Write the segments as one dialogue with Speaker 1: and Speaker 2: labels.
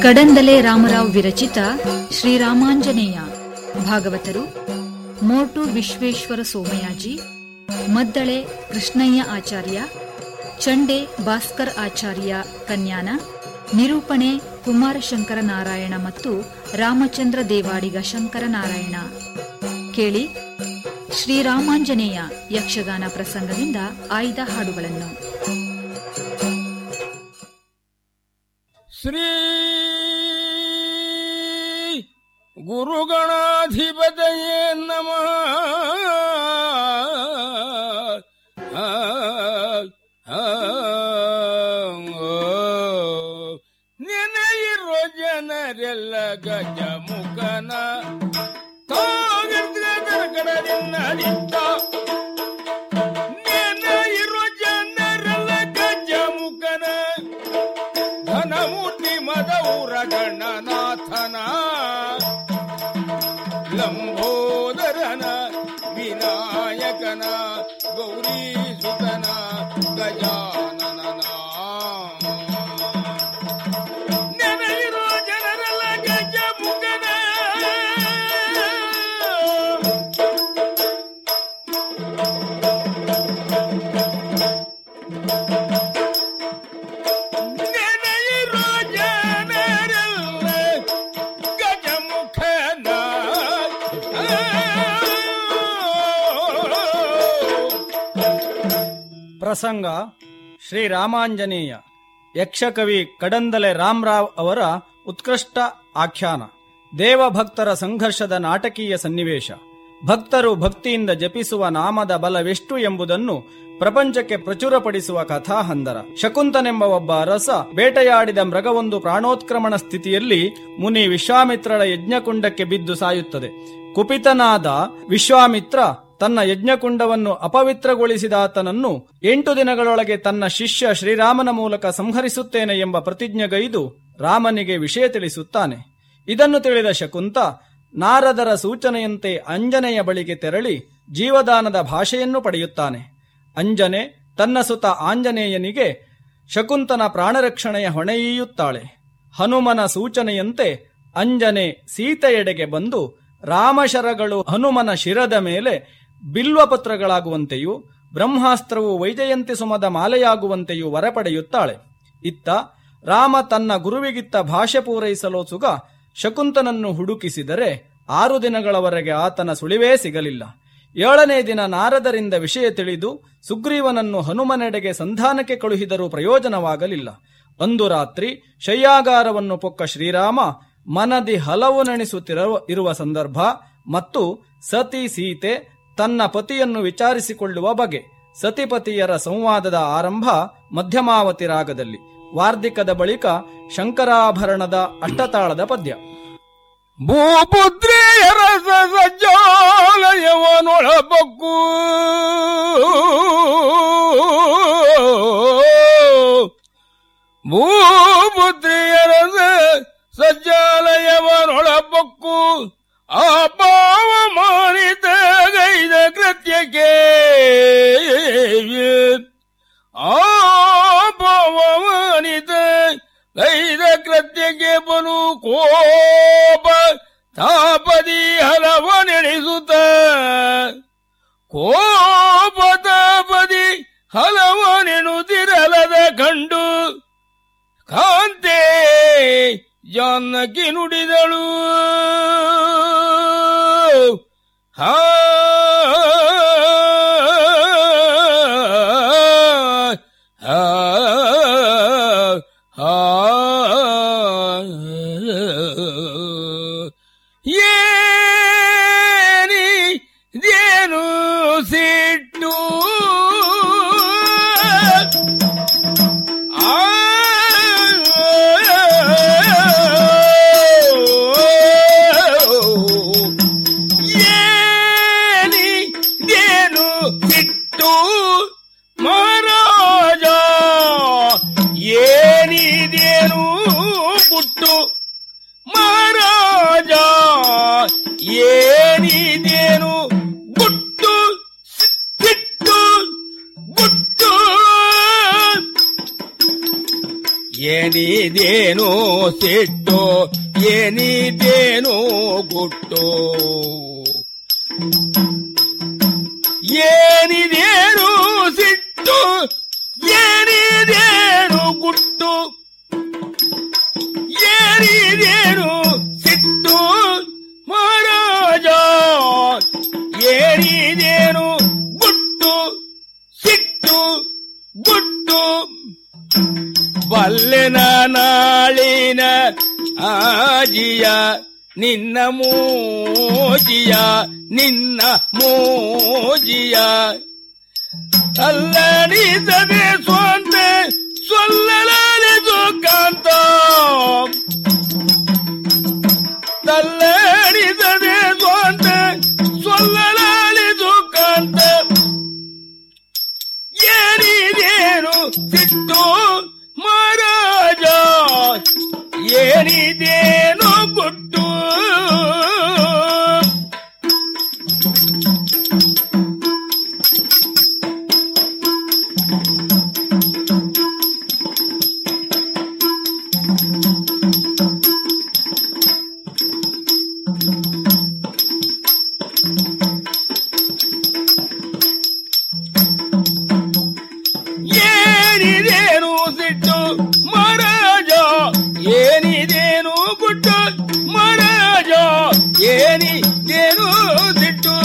Speaker 1: ಕಡಂದಲೆ ರಾಮರಾವ್ ವಿರಚಿತ ಶ್ರೀರಾಮಾಂಜನೇಯ ಭಾಗವತರು ಮೋಟು ವಿಶ್ವೇಶ್ವರ ಸೋಮಯಾಜಿ ಮದ್ದಳೆ ಕೃಷ್ಣಯ್ಯ ಆಚಾರ್ಯ ಚಂಡೆ ಭಾಸ್ಕರ್ ಆಚಾರ್ಯ ಕನ್ಯಾನ ನಿರೂಪಣೆ ಕುಮಾರಶಂಕರ ನಾರಾಯಣ ಮತ್ತು ರಾಮಚಂದ್ರ ದೇವಾಡಿಗ ಶಂಕರನಾರಾಯಣ ಕೇಳಿ ಶ್ರೀರಾಮಾಂಜನೇಯ ಯಕ್ಷಗಾನ ಪ್ರಸಂಗದಿಂದ ಆಯ್ದ ಹಾಡುಗಳನ್ನು
Speaker 2: ಶ್ರೀ ಗುರುಗಣಾಧಿಪತಯೇ ನಮಃ ಆ, ಆ, ಓ. ನೆನೆಯಿರೋ ಜನರೆಲ್ಲ ಗಜ ಮುಖನ ಕಡದಿಂದ ನೆನೆಯಿರೋ ಜನರೆಲ್ಲ ಗಜ ಮುಖನ ಘನಮೂರ್ತಿ ಮದೌರ ಗಣನಾಥನ ಲಂಬೋದರನ ವಿನಾಯಕನ ಗೌರಿ ಸುತನ ಗಜಾನನ ನೆನೆಯಿರೋ ಜನರೆಲ್ಲ ಗಜ ಮುಖನ ನೆನೆಯಿರೋ ಜನರೆಲ್ಲ ಗಜಮುಖನ
Speaker 3: ಪ್ರಸಂಗ ಶ್ರೀರಾಮಾಂಜನೇಯ ಯಕ್ಷಕವಿ ಕಡಂದಲೆ ರಾಮರಾವ್ ಅವರ ಉತ್ಕೃಷ್ಟ ಆಖ್ಯಾನ ದೇವಭಕ್ತರ ಸಂಘರ್ಷದ ನಾಟಕೀಯ ಸನ್ನಿವೇಶ ಭಕ್ತರು ಭಕ್ತಿಯಿಂದ ಜಪಿಸುವ ನಾಮದ ಬಲವೆಷ್ಟು ಎಂಬುದನ್ನು ಪ್ರಪಂಚಕ್ಕೆ ಪ್ರಚುರಪಡಿಸುವ ಕಥಾಹಂದರ ಶಕುಂತನೆಂಬ ಒಬ್ಬ ಅರಸ ಬೇಟೆಯಾಡಿದ ಮೃಗವೊಂದು ಪ್ರಾಣೋತ್ಕ್ರಮಣ ಸ್ಥಿತಿಯಲ್ಲಿ ಮುನಿ ವಿಶ್ವಾಮಿತ್ರಳ ಯಜ್ಞಕುಂಡಕ್ಕೆ ಬಿದ್ದು ಸಾಯುತ್ತದೆ ಕುಪಿತನಾದ ವಿಶ್ವಾಮಿತ್ರ ತನ್ನ ಯಜ್ಞಕುಂಡವನ್ನು ಅಪವಿತ್ರಗೊಳಿಸಿದಾತನನ್ನು ಎಂಟು ದಿನಗಳೊಳಗೆ ತನ್ನ ಶಿಷ್ಯ ಶ್ರೀರಾಮನ ಮೂಲಕ ಸಂಹರಿಸುತ್ತೇನೆ ಎಂಬ ಪ್ರತಿಜ್ಞೆಗೈದು ರಾಮನಿಗೆ ವಿಷಯ ತಿಳಿಸುತ್ತಾನೆ ಇದನ್ನು ತಿಳಿದ ಶಕುಂತ ನಾರದರ ಸೂಚನೆಯಂತೆ ಅಂಜನೆಯ ಬಳಿಗೆ ತೆರಳಿ ಜೀವದಾನದ ಭಾಷೆಯನ್ನು ಪಡೆಯುತ್ತಾನೆ ಅಂಜನೆ ತನ್ನ ಸುತ ಆಂಜನೇಯನಿಗೆ ಶಕುಂತನ ಪ್ರಾಣರಕ್ಷಣೆಯ ಹೊಣೆಯೀಯುತ್ತಾಳೆ ಹನುಮನ ಸೂಚನೆಯಂತೆ ಅಂಜನೆ ಸೀತೆಯೆಡೆಗೆ ಬಂದು ರಾಮಶರಗಳು ಹನುಮನ ಶಿರದ ಮೇಲೆ ಬಿಲ್ವಪತ್ರಗಳಾಗುವಂತೆಯೂ ಬ್ರಹ್ಮಾಸ್ತ್ರವು ವೈಜಯಂತಿ ಸುಮದ ಮಾಲೆಯಾಗುವಂತೆಯೂ ವರ ಪಡೆಯುತ್ತಾಳೆ ಇತ್ತ ರಾಮ ತನ್ನ ಗುರುವಿಗಿತ್ತ ಭಾಷೆ ಪೂರೈಸಲು ಸುಗ ಶಕುಂತನನ್ನು ಹುಡುಕಿಸಿದರೆ ಆರು ದಿನಗಳವರೆಗೆ ಆತನ ಸುಳಿವೇ ಸಿಗಲಿಲ್ಲ ಏಳನೇ ದಿನ ನಾರದರಿಂದ ವಿಷಯ ತಿಳಿದು ಸುಗ್ರೀವನನ್ನು ಹನುಮನೆಡೆಗೆ ಸಂಧಾನಕ್ಕೆ ಕಳುಹಿದರೂ ಪ್ರಯೋಜನವಾಗಲಿಲ್ಲ ಒಂದು ರಾತ್ರಿ ಶಯ್ಯಾಗಾರವನ್ನು ಪೊಕ್ಕ ಶ್ರೀರಾಮ ಮನದಿ ಹಲವು ನೆನೆಸುತ್ತಿರುವ ಇರುವ ಸಂದರ್ಭ ಮತ್ತು ಸತಿ ಸೀತೆ ತನ್ನ ಪತಿಯನ್ನು ವಿಚಾರಿಸಿಕೊಳ್ಳುವ ಬಗೆ ಸತಿಪತಿಯರ ಸಂವಾದದ ಆರಂಭ ಮಧ್ಯಮಾವತಿ ರಾಗದಲ್ಲಿ ವಾರ್ಧಿಕದ ಬಳಿಕ ಶಂಕರಾಭರಣದ ಅಷ್ಟತಾಳದ ಪದ್ಯ
Speaker 2: ಭೂಪುತ್ರಿಯರ ಸಜ್ಜಾಲಯವನೊಳಬಕ್ಕು ಭೂಪುತ್ರಿಯರ ಸಜ್ಜಾಲಯವನೊಳಬಕ್ಕು ಆ ಪಾವ ಮಾಡಿದ ಗೈದ ಕೃತ್ಯಕ್ಕೆ ಆ ಪಾವ ಮಾಡಿದ ಗೈದ ಕೃತ್ಯಕ್ಕೆ ಬಲು ಕೋಪ ತಾಪದಿ ಹಲವ ನೆನೆಸುತ್ತ ಕೋಪ ತಾಪದಿ ಹಲವ ನೆನುತ್ತಿರಲದ ಕಂಡು ಕಾಂತೆ ಜಾನಕಿ ನುಡಿದಳು ಹಾ ಹಾ ಹಾ ಏನಿ ದೇನು ಸಿಟ್ಟು ಆ ಏನಿ ದೇನು ಸಿಟ್ಟು ಮಹಾರಾಜ ಏನಿದೇನು ಪುಟ್ಟು ಮಹಾರಾಜ ಏನಿದೇನು ಗುಟ್ಟು ಸಿಟ್ಟು ಗುಟ್ಟು ಏನಿದೇನು ಸಿಟ್ಟು ಏನಿದೇನು ಗುಟ್ಟು ಏನಿದೇನು ಸಿಟ್ಟು ಏನಿದೇನು ಗುಟ್ಟು ಏನಿದೇನು ಸಿಟ್ಟು ಮಹಾರಾಜ ಏನಿದೇನು ಗುಟ್ಟು ಸಿಟ್ಟು ಗುಟ್ಟು ಬಲ್ಲೆನ ನಾಳಿನ ಆಜಿಯ ನಿನ್ನ ಮೋಜಿಯ ನಿನ್ನ ಮೋಜಿಯ ಅಲ್ಲಣಿಸದೆ ಸ್ವಂತ ಸೊಲ್ಲಲಾಲಿದು ಕಾಂತ ತಲ್ಲಣಿಸದೆ ಸ್ವಂತ ಸೊಲ್ಲಲಾಲಿದು ಕಾಂತ ಏನಿದೇನು ಸಿಟ್ಟು ಮಹಾರಾಜ ಏನಿದೇನು ಗುಟ್ಟು ಏನಿದೇನು ಸಿಟ್ಟು ಮಹಾರಾಜ ಏನಿದೇನು ಗುಟ್ಟು ಮಹಾರಾಜ ಏನಿದೇನು ಸಿಟ್ಟು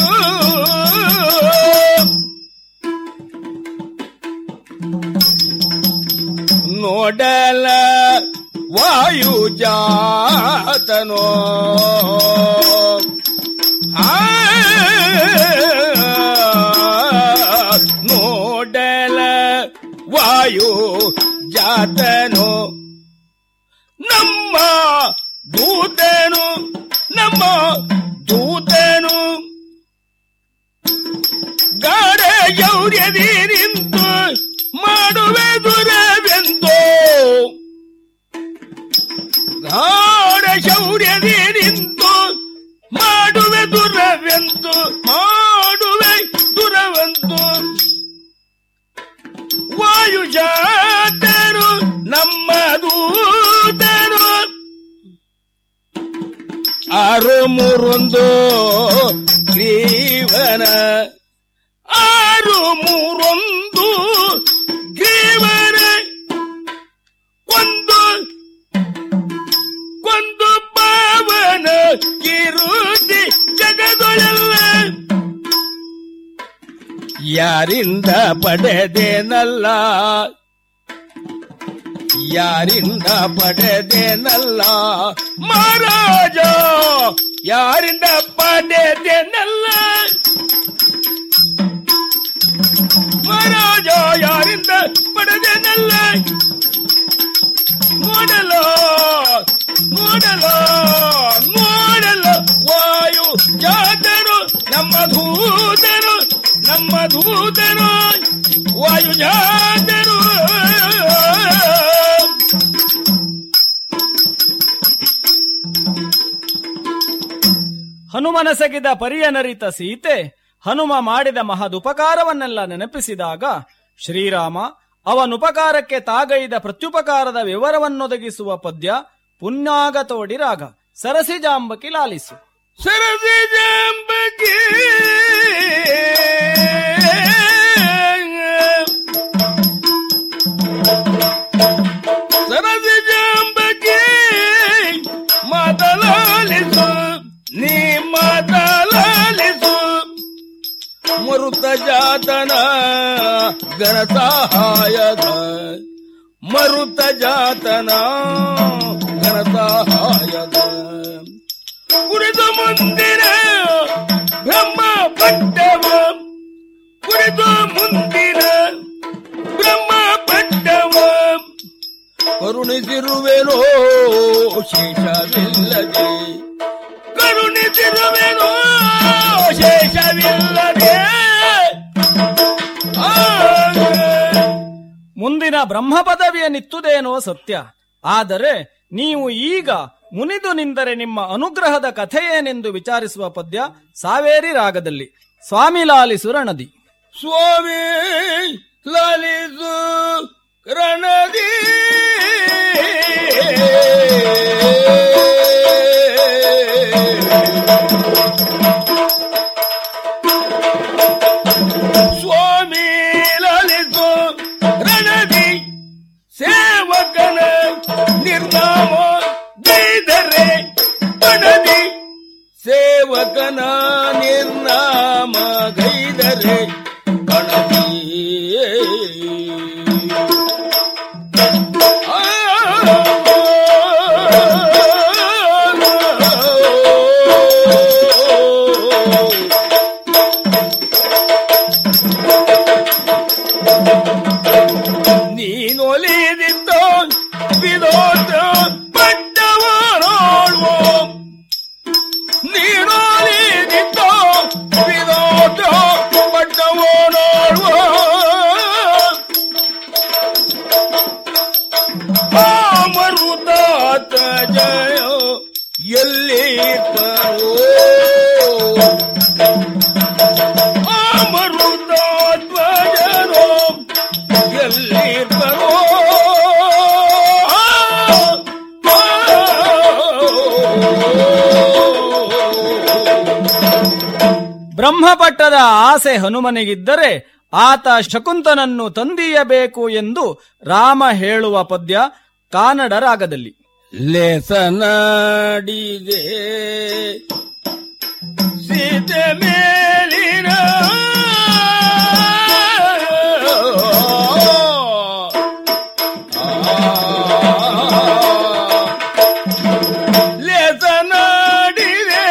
Speaker 2: ನೋಡಲ ವಾಯು ಜಾತನೋ ಆ ನೋಡಲ ವಾಯು ಜಾತನು ನಮ್ಮ ದೂತನು ನಮ್ಮ ದೂತನು ಗಾಢ ಗೌರ್ಯದಿ ನಿಂತು ಮಾಡುವೆ ದುರವೆಂದು ಗಾಢ ಶೌರ್ಯದಿ ನಿಂತು ಮಾಡುವೆ ದುರವೆಂದು ಮಾಡುವೆ ದುರವಂತು ವಾಯುಜಾತರು ನಮ್ಮ ದೂತರು ಆರು ಮೂರೊಂದು ಗ್ರೀವನ ಆರು ಮೂರೊಂದು ಗ್ರೀವನ ಒಂದು ಕೊಂದು ಪಾವನ ಕಿರುತಿ ಜಗದೊಳೆಲ್ಲ ಯಾರಿಂದ ಪಡೆದೇನಲ್ಲ ಯಾರಿಂದ ಪಡೆದೇನಲ್ಲ ಮಹಾರಾಜ ಯಾರಿಂದ ಪಡೆದೇನಲ್ಲ ಮಹಾರಾಜ ಯಾರಿಂದ ಪಡೆದೇನಲ್ಲ ನೋಡಲು ನೋಡಲು ನೋಡಲು ವಾಯು ಜಾತರು ನಮ್ಮ ದೂತರು ನಮ್ಮ ದೂತರು ವಾಯು ಜಾತರು
Speaker 3: ಹನುಮನಸಗಿದ ಪರಿಯನರಿತ ಸೀತೆ ಹನುಮ ಮಾಡಿದ ಮಹದುಪಕಾರವನ್ನೆಲ್ಲ ನೆನಪಿಸಿದಾಗ ಶ್ರೀರಾಮ ಅವನುಪಕಾರಕ್ಕೆ ತಾಗೈದ ಪ್ರತ್ಯುಪಕಾರದ ವಿವರವನ್ನೊದಗಿಸುವ ಪದ್ಯ ಪುಣ್ಯಾಗ ತೋಡಿ ರಾಗ ಸರಸಿಜಾಂಬಕಿ ಲಾಲಿಸು
Speaker 2: ಸರಸಿ ಜಾಂಬಕಿ ಸರಸಿ ಜಾಂಬಕಿ ಮಾತಲಾಲಿಸು ನೀ ಮಾತಲಾಲಿಸು ಮರುತ ಜಾತನ ಗಣ ಸಹಾಯದ ಮರುತ ಜಾತನ ಗಣ ಸಹಾಯದ ಕುರಿತು ಮುಂದಿನ ಬ್ರಹ್ಮ ಪಟ್ಟವ ಕುರಿತು ಮುಂದಿನ ಬ್ರಹ್ಮ ಪಟ್ಟವ ಕರುಣಿಸಿರುವೆನೋ ಶೇಷವಿಲ್ಲದೆ ಕರುಣಿಸಿರುವೆನೋ ಶೇಷವಿಲ್ಲದೆ ಆ
Speaker 3: ಮುಂದಿನ ಬ್ರಹ್ಮ ಪದವಿಯ ನಿತ್ತುದೇನೋ ಸತ್ಯ ಆದರೆ ನೀವು ಈಗ ಮುನಿದು ನಿಂದರೆ ನಿಮ್ಮ ಅನುಗ್ರಹದ ಕಥೆಯೇನೆಂದು ವಿಚಾರಿಸುವ ಪದ್ಯ ಸಾವೇರಿ ರಾಗದಲ್ಲಿ ಸ್ವಾಮಿ ಲಾಲಿಸು ರಣದಿ
Speaker 2: ಸ್ವಾಮಿ ಲಾಲಿಸು ರಣದಿ ಸ್ವಾಮಿ ಲಲಿತು ರಣದಿ ಸೇವಕನ ನಿರ್ನಾಮ ಗೈದರೆ ಬಣದಿ ಸೇವಕನ ನಿರ್ನಾಮ ಗೈದರೆ ಬಣದಿ ನೀನೊಲಿದಿದ್ದೋ ವಿರೋಧ ಪಟ್ಟವರೋಳುವ ನೀನೊಲಿದಿದ್ದೋ ವಿರೋಧ ಪಟ್ಟವರೋಳುವ ಮರುದಾತ ಜಯ ಎಲ್ಲಿ ಬರೋ ಮರುದಾತ್ಮಜನೋ ಎಲ್ಲಿ ಬರೋ
Speaker 3: ಬ್ರಹ್ಮಪಟ್ಟದ ಆಸೆ ಹನುಮನಿಗಿದ್ದರೆ ಆತ ಶಕುಂತನನ್ನು ತಂದೀಯಬೇಕು ಎಂದು ರಾಮ ಹೇಳುವ ಪದ್ಯ ಕಾನಡ ರಾಗದಲ್ಲಿ
Speaker 2: ಲೇಸನಾಡಿದೆ ಸೀತೆ ಮೇಲಿನ ಲೇಸನಾಡಿದೆ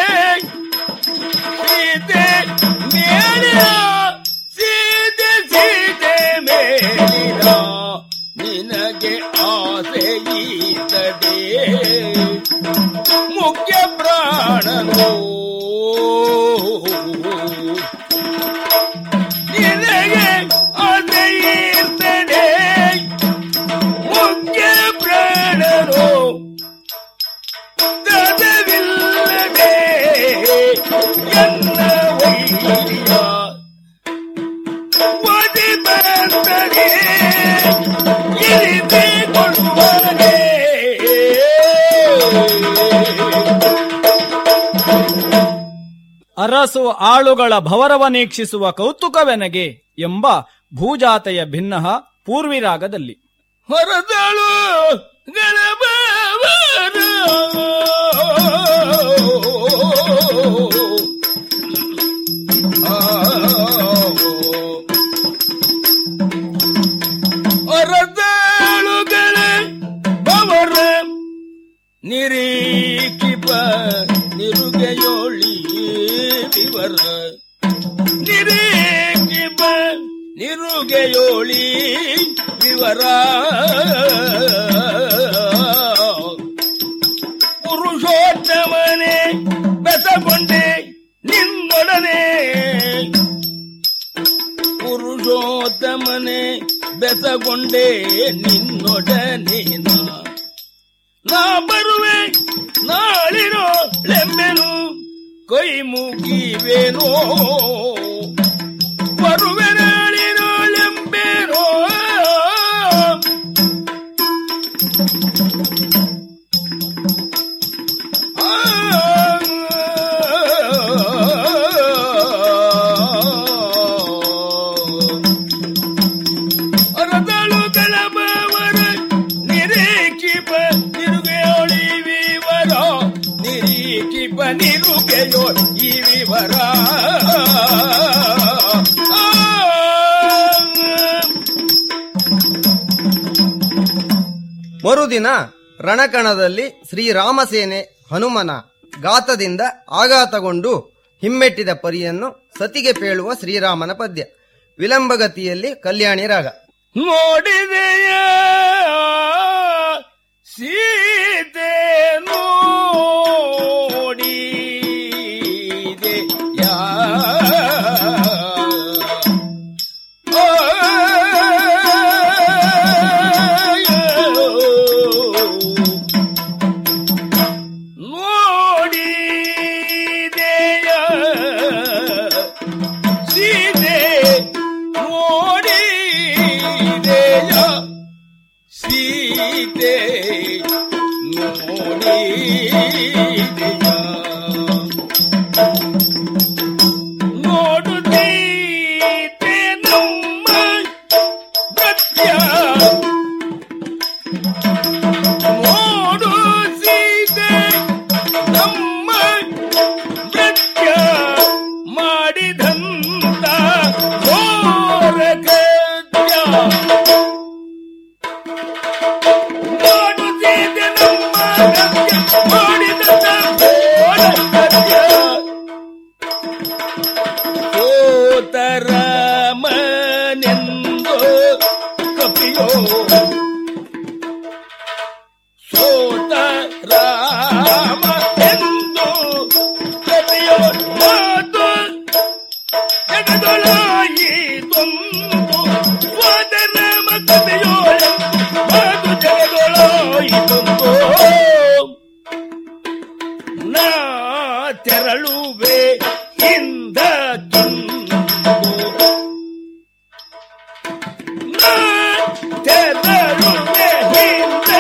Speaker 2: ಸೀತೆ ಮೇಲಿನ ಸೀತೆ ಸೀತೆ ಮೇಲಿನ ನಿನಗೆ ಆಸೆ ಈತಡೆ ಮುಖ್ಯ ಪ್ರಾಣನು ನಿನಗೆ ಆಸೆ ಈತಡೆ ಮುಖ್ಯ ಪ್ರಾಣನು ತದವಿಲ್ಲದೆ ಎನ್ನ ವೈರ್ಯ ಒದಿ ಬಂದರೆ ಇರಿದುಕೊಳ್ಳುವನೆ
Speaker 3: ಅರಸು ಆಳುಗಳ ಭವರವನೀಕ್ಷಿಸುವ ಕೌತುಕವೆನಗೆ ಎಂಬ ಭೂಜಾತೆಯ ಭಿನ್ನಃ ಪೂರ್ವಿರಾಗದಲ್ಲಿ
Speaker 2: ಹೊರದಳು ಗಣಬವರು ಹೊರದಳುಗಳ ಬವರ ನಿರೀಕ್ಷಿಪ ನಿರುಗೆಯೋಳಿ ವಿವರ ನಿರೀಕ್ಷಿಪ ನಿರುಗೆಯೋಳಿ ವಿವರ ಪುರುಷೋತ್ತಮನೆ ಬೆಸಗೊಂಡೆ ನಿನ್ನೊಡನೆ ಪುರುಷೋತ್ತಮನೆ ಬೆಸಗೊಂಡೆ ನಿನ್ನೊಡನೆ ನಾ. ನಾ ಬರುವೆ ನಾಳಿನೋ ಲೆಮ್ಮೆನು ಕೈ ಮುಗಿವೇನೋ ಬರುವೆ ನಾಳಿನೋ ಲೆಂಬೆನೋ ಅರದಳು ಕಳಬವರ ನಿರೀಕ್ಷಿಪ ನಿರುಗೆಯೋಳಿ ವಿವರ ನಿರೀಕ್ಷಿಪ ನಿರುಗೆಯೋ ಈ ವಿವರ
Speaker 4: ಮರುದಿನ ರಣಕಣದಲ್ಲಿ ಶ್ರೀರಾಮಸೇನೆ ಹನುಮನ ಗಾತದಿಂದ ಆಘಾತಗೊಂಡು ಹಿಮ್ಮೆಟ್ಟಿದ ಪರಿಯನ್ನು ಸತಿಗೆ ಪೇಳುವ ಶ್ರೀರಾಮನ ಪದ್ಯ ವಿಲಂಬಗತಿಯಲ್ಲಿ ಕಲ್ಯಾಣಿ ರಾಗ
Speaker 2: ನೋಡಿದೆಯ ಸೀತೆ ನೋಡಿದೆಯ ನೋಡಿದೆಯ ಸೀತೆ ನೋಡಿದೆಯ ನೋಡುತ್ತೀತೆ ನಮ್ಮ ನೃತ್ಯ ನೋಡುತ್ತೀತೆ ನಮ್ಮ ನೃತ್ಯ ಮಾಡಿದಂತ ಘೋರ ಕೃತ್ಯ ನೋಡುತ್ತೀತೆ ನಮ್ಮ ನೃತ್ಯ ಮಾಡಿದಂತ ಘೋರ ಕೃತ್ಯ ಸೋತರಾಮನೆಂದು ಕಪಿಯೋ ಸೋತರಾಮನೆಂದು ಕಪಿಯೋ ಮಾತು ಜಗದೊಳಾಯಿತೊಂದು ಸೋತರಾಮ ಕಪಿಯೋ ಮಾತು ಜಗದೊಳಾಯಿತೊಂದು ನಾ ತೆರಳುವೆ ಹಿಂದ ನಾ ತೆರಳುವೆ ಹಿಂದ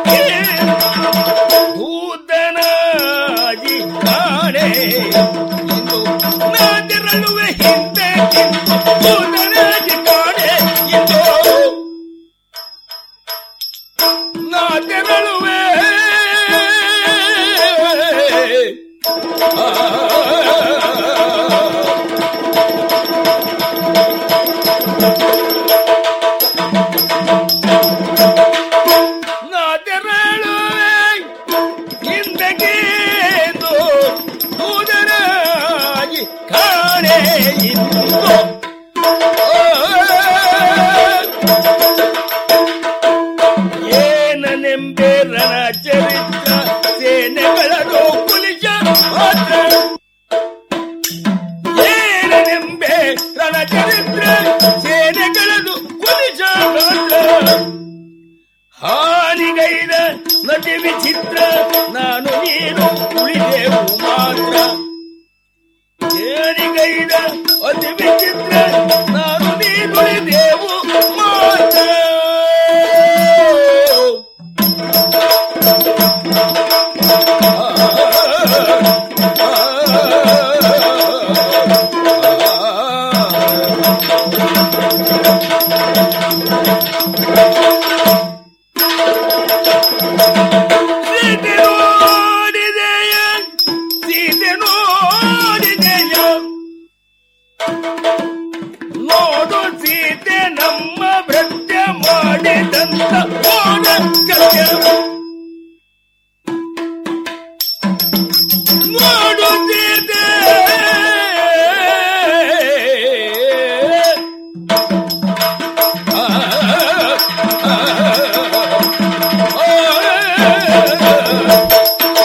Speaker 2: ದೂತನಾಗಿ ಕಾಣೆ ಇಂದು ನಾ ತೆರಳುವೆ ಹಿಂದೆ ದೂತನಾಗಿ ಕಾಣೆ ಇಂದು ನಾ ತೆರಳುವೆ ನಾ ತೆರಳುವೆ ಹಿಂದಗೇನು ದೂದರಾಗಿ ಕಾಣೆ ಇಂದು ಏನನೆಂಬೆ ರಣ ಚರಿತ್ರ ಸೇನೆಗಳದು ಕುಲಿಶ ಮಾತ್ರ ಏನನೆಂಬೆ ರಣ ಚರಿತ್ರ ಸೇನೆಗಳದು ಕುಲಿಶ ಮಾತ್ರ ಹಾನಿಗೈದ ನಟಿ ವಿಚಿತ್ರ ನಾನು ನೀನು ಉಳಿದೆವು ಮಾತ್ರ ಏನಿಗೈದ ಅತಿ ವಿಚಿತ್ರ ನಾನು ನೀನು ಉಳಿದೆವು ಮಾತ್ರ ಸೀತೆ ನೋಡಿದೆಯ ಸೀತೆ ನೋಡಿದೆಯ ನೋಡು ಸೀತೆ ನಮ್ಮ ಭೃತ್ಯ ಮಾಡಿದಂತ ಓಡ ಕಥೆ ನೋಡು ಸೀತೆ ಆ, ಆ, ಆ, ಆ,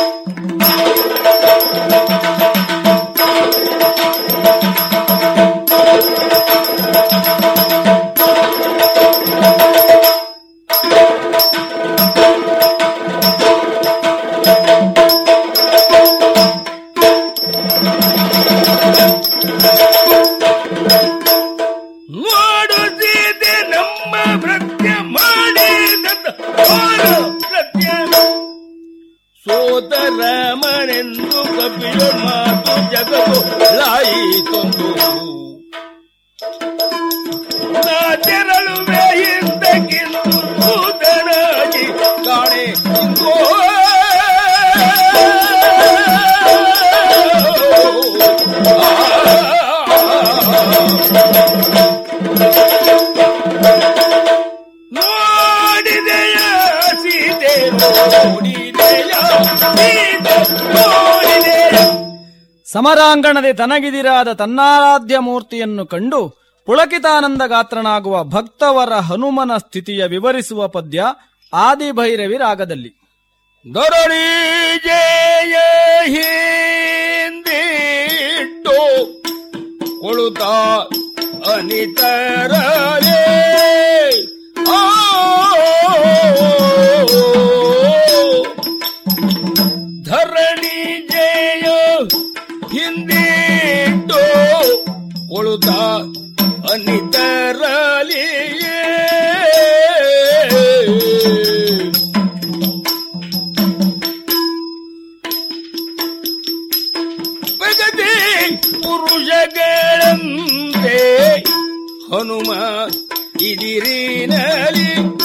Speaker 2: ನೋಡುತ್ತಿದೆ ನಮ್ಮ ಭೃತ್ಯ ಮಾಡಿದಂತ ಘೋರ ಕೃತ್ಯ. ಸೋದರಮನೆಂದು ಕಪಿಯ ಮಾತು ಜಗವು ಲಾಯಿತೊಂದು ನಾ ತೆರಳುವೆ ಹಿಂದಕ್ಕಿಂದು ದೂತನಾಗಿ ಕಾಣೆ ಇಂದೋ ನೋಡಿದೆಯ ಸೀತೆ ನೋಡಿದೆಯ ಸೀತೆ ನೋಡಿದೆಯ
Speaker 3: ಸಮರಾಂಗಣದೆ ತನಗಿದಿರಾದ ತನ್ನಾರಾಧ್ಯ ಮೂರ್ತಿಯನ್ನು ಕಂಡು ಪುಳಕಿತಾನಂದ ಗಾತ್ರನಾಗುವ ಭಕ್ತವರ ಹನುಮನ ಸ್ಥಿತಿಯ ವಿವರಿಸುವ ಪದ್ಯ ಆದಿಭೈರವಿ ರಾಗದಲ್ಲಿ
Speaker 2: ದೊರಳಿ ಜಯ ಹಿಂದಿಟ್ಟು ಕೊಳುತ್ತ ಅನಿತರಲೇ ಆ ಧರಣಿ ಜಯ ಹಿಂದಿಟ್ಟು ಕೊಳುತ್ತ ಅನಿತರಲಿಯೇ ಹನುಮ ಇದಿರಿನಲಿ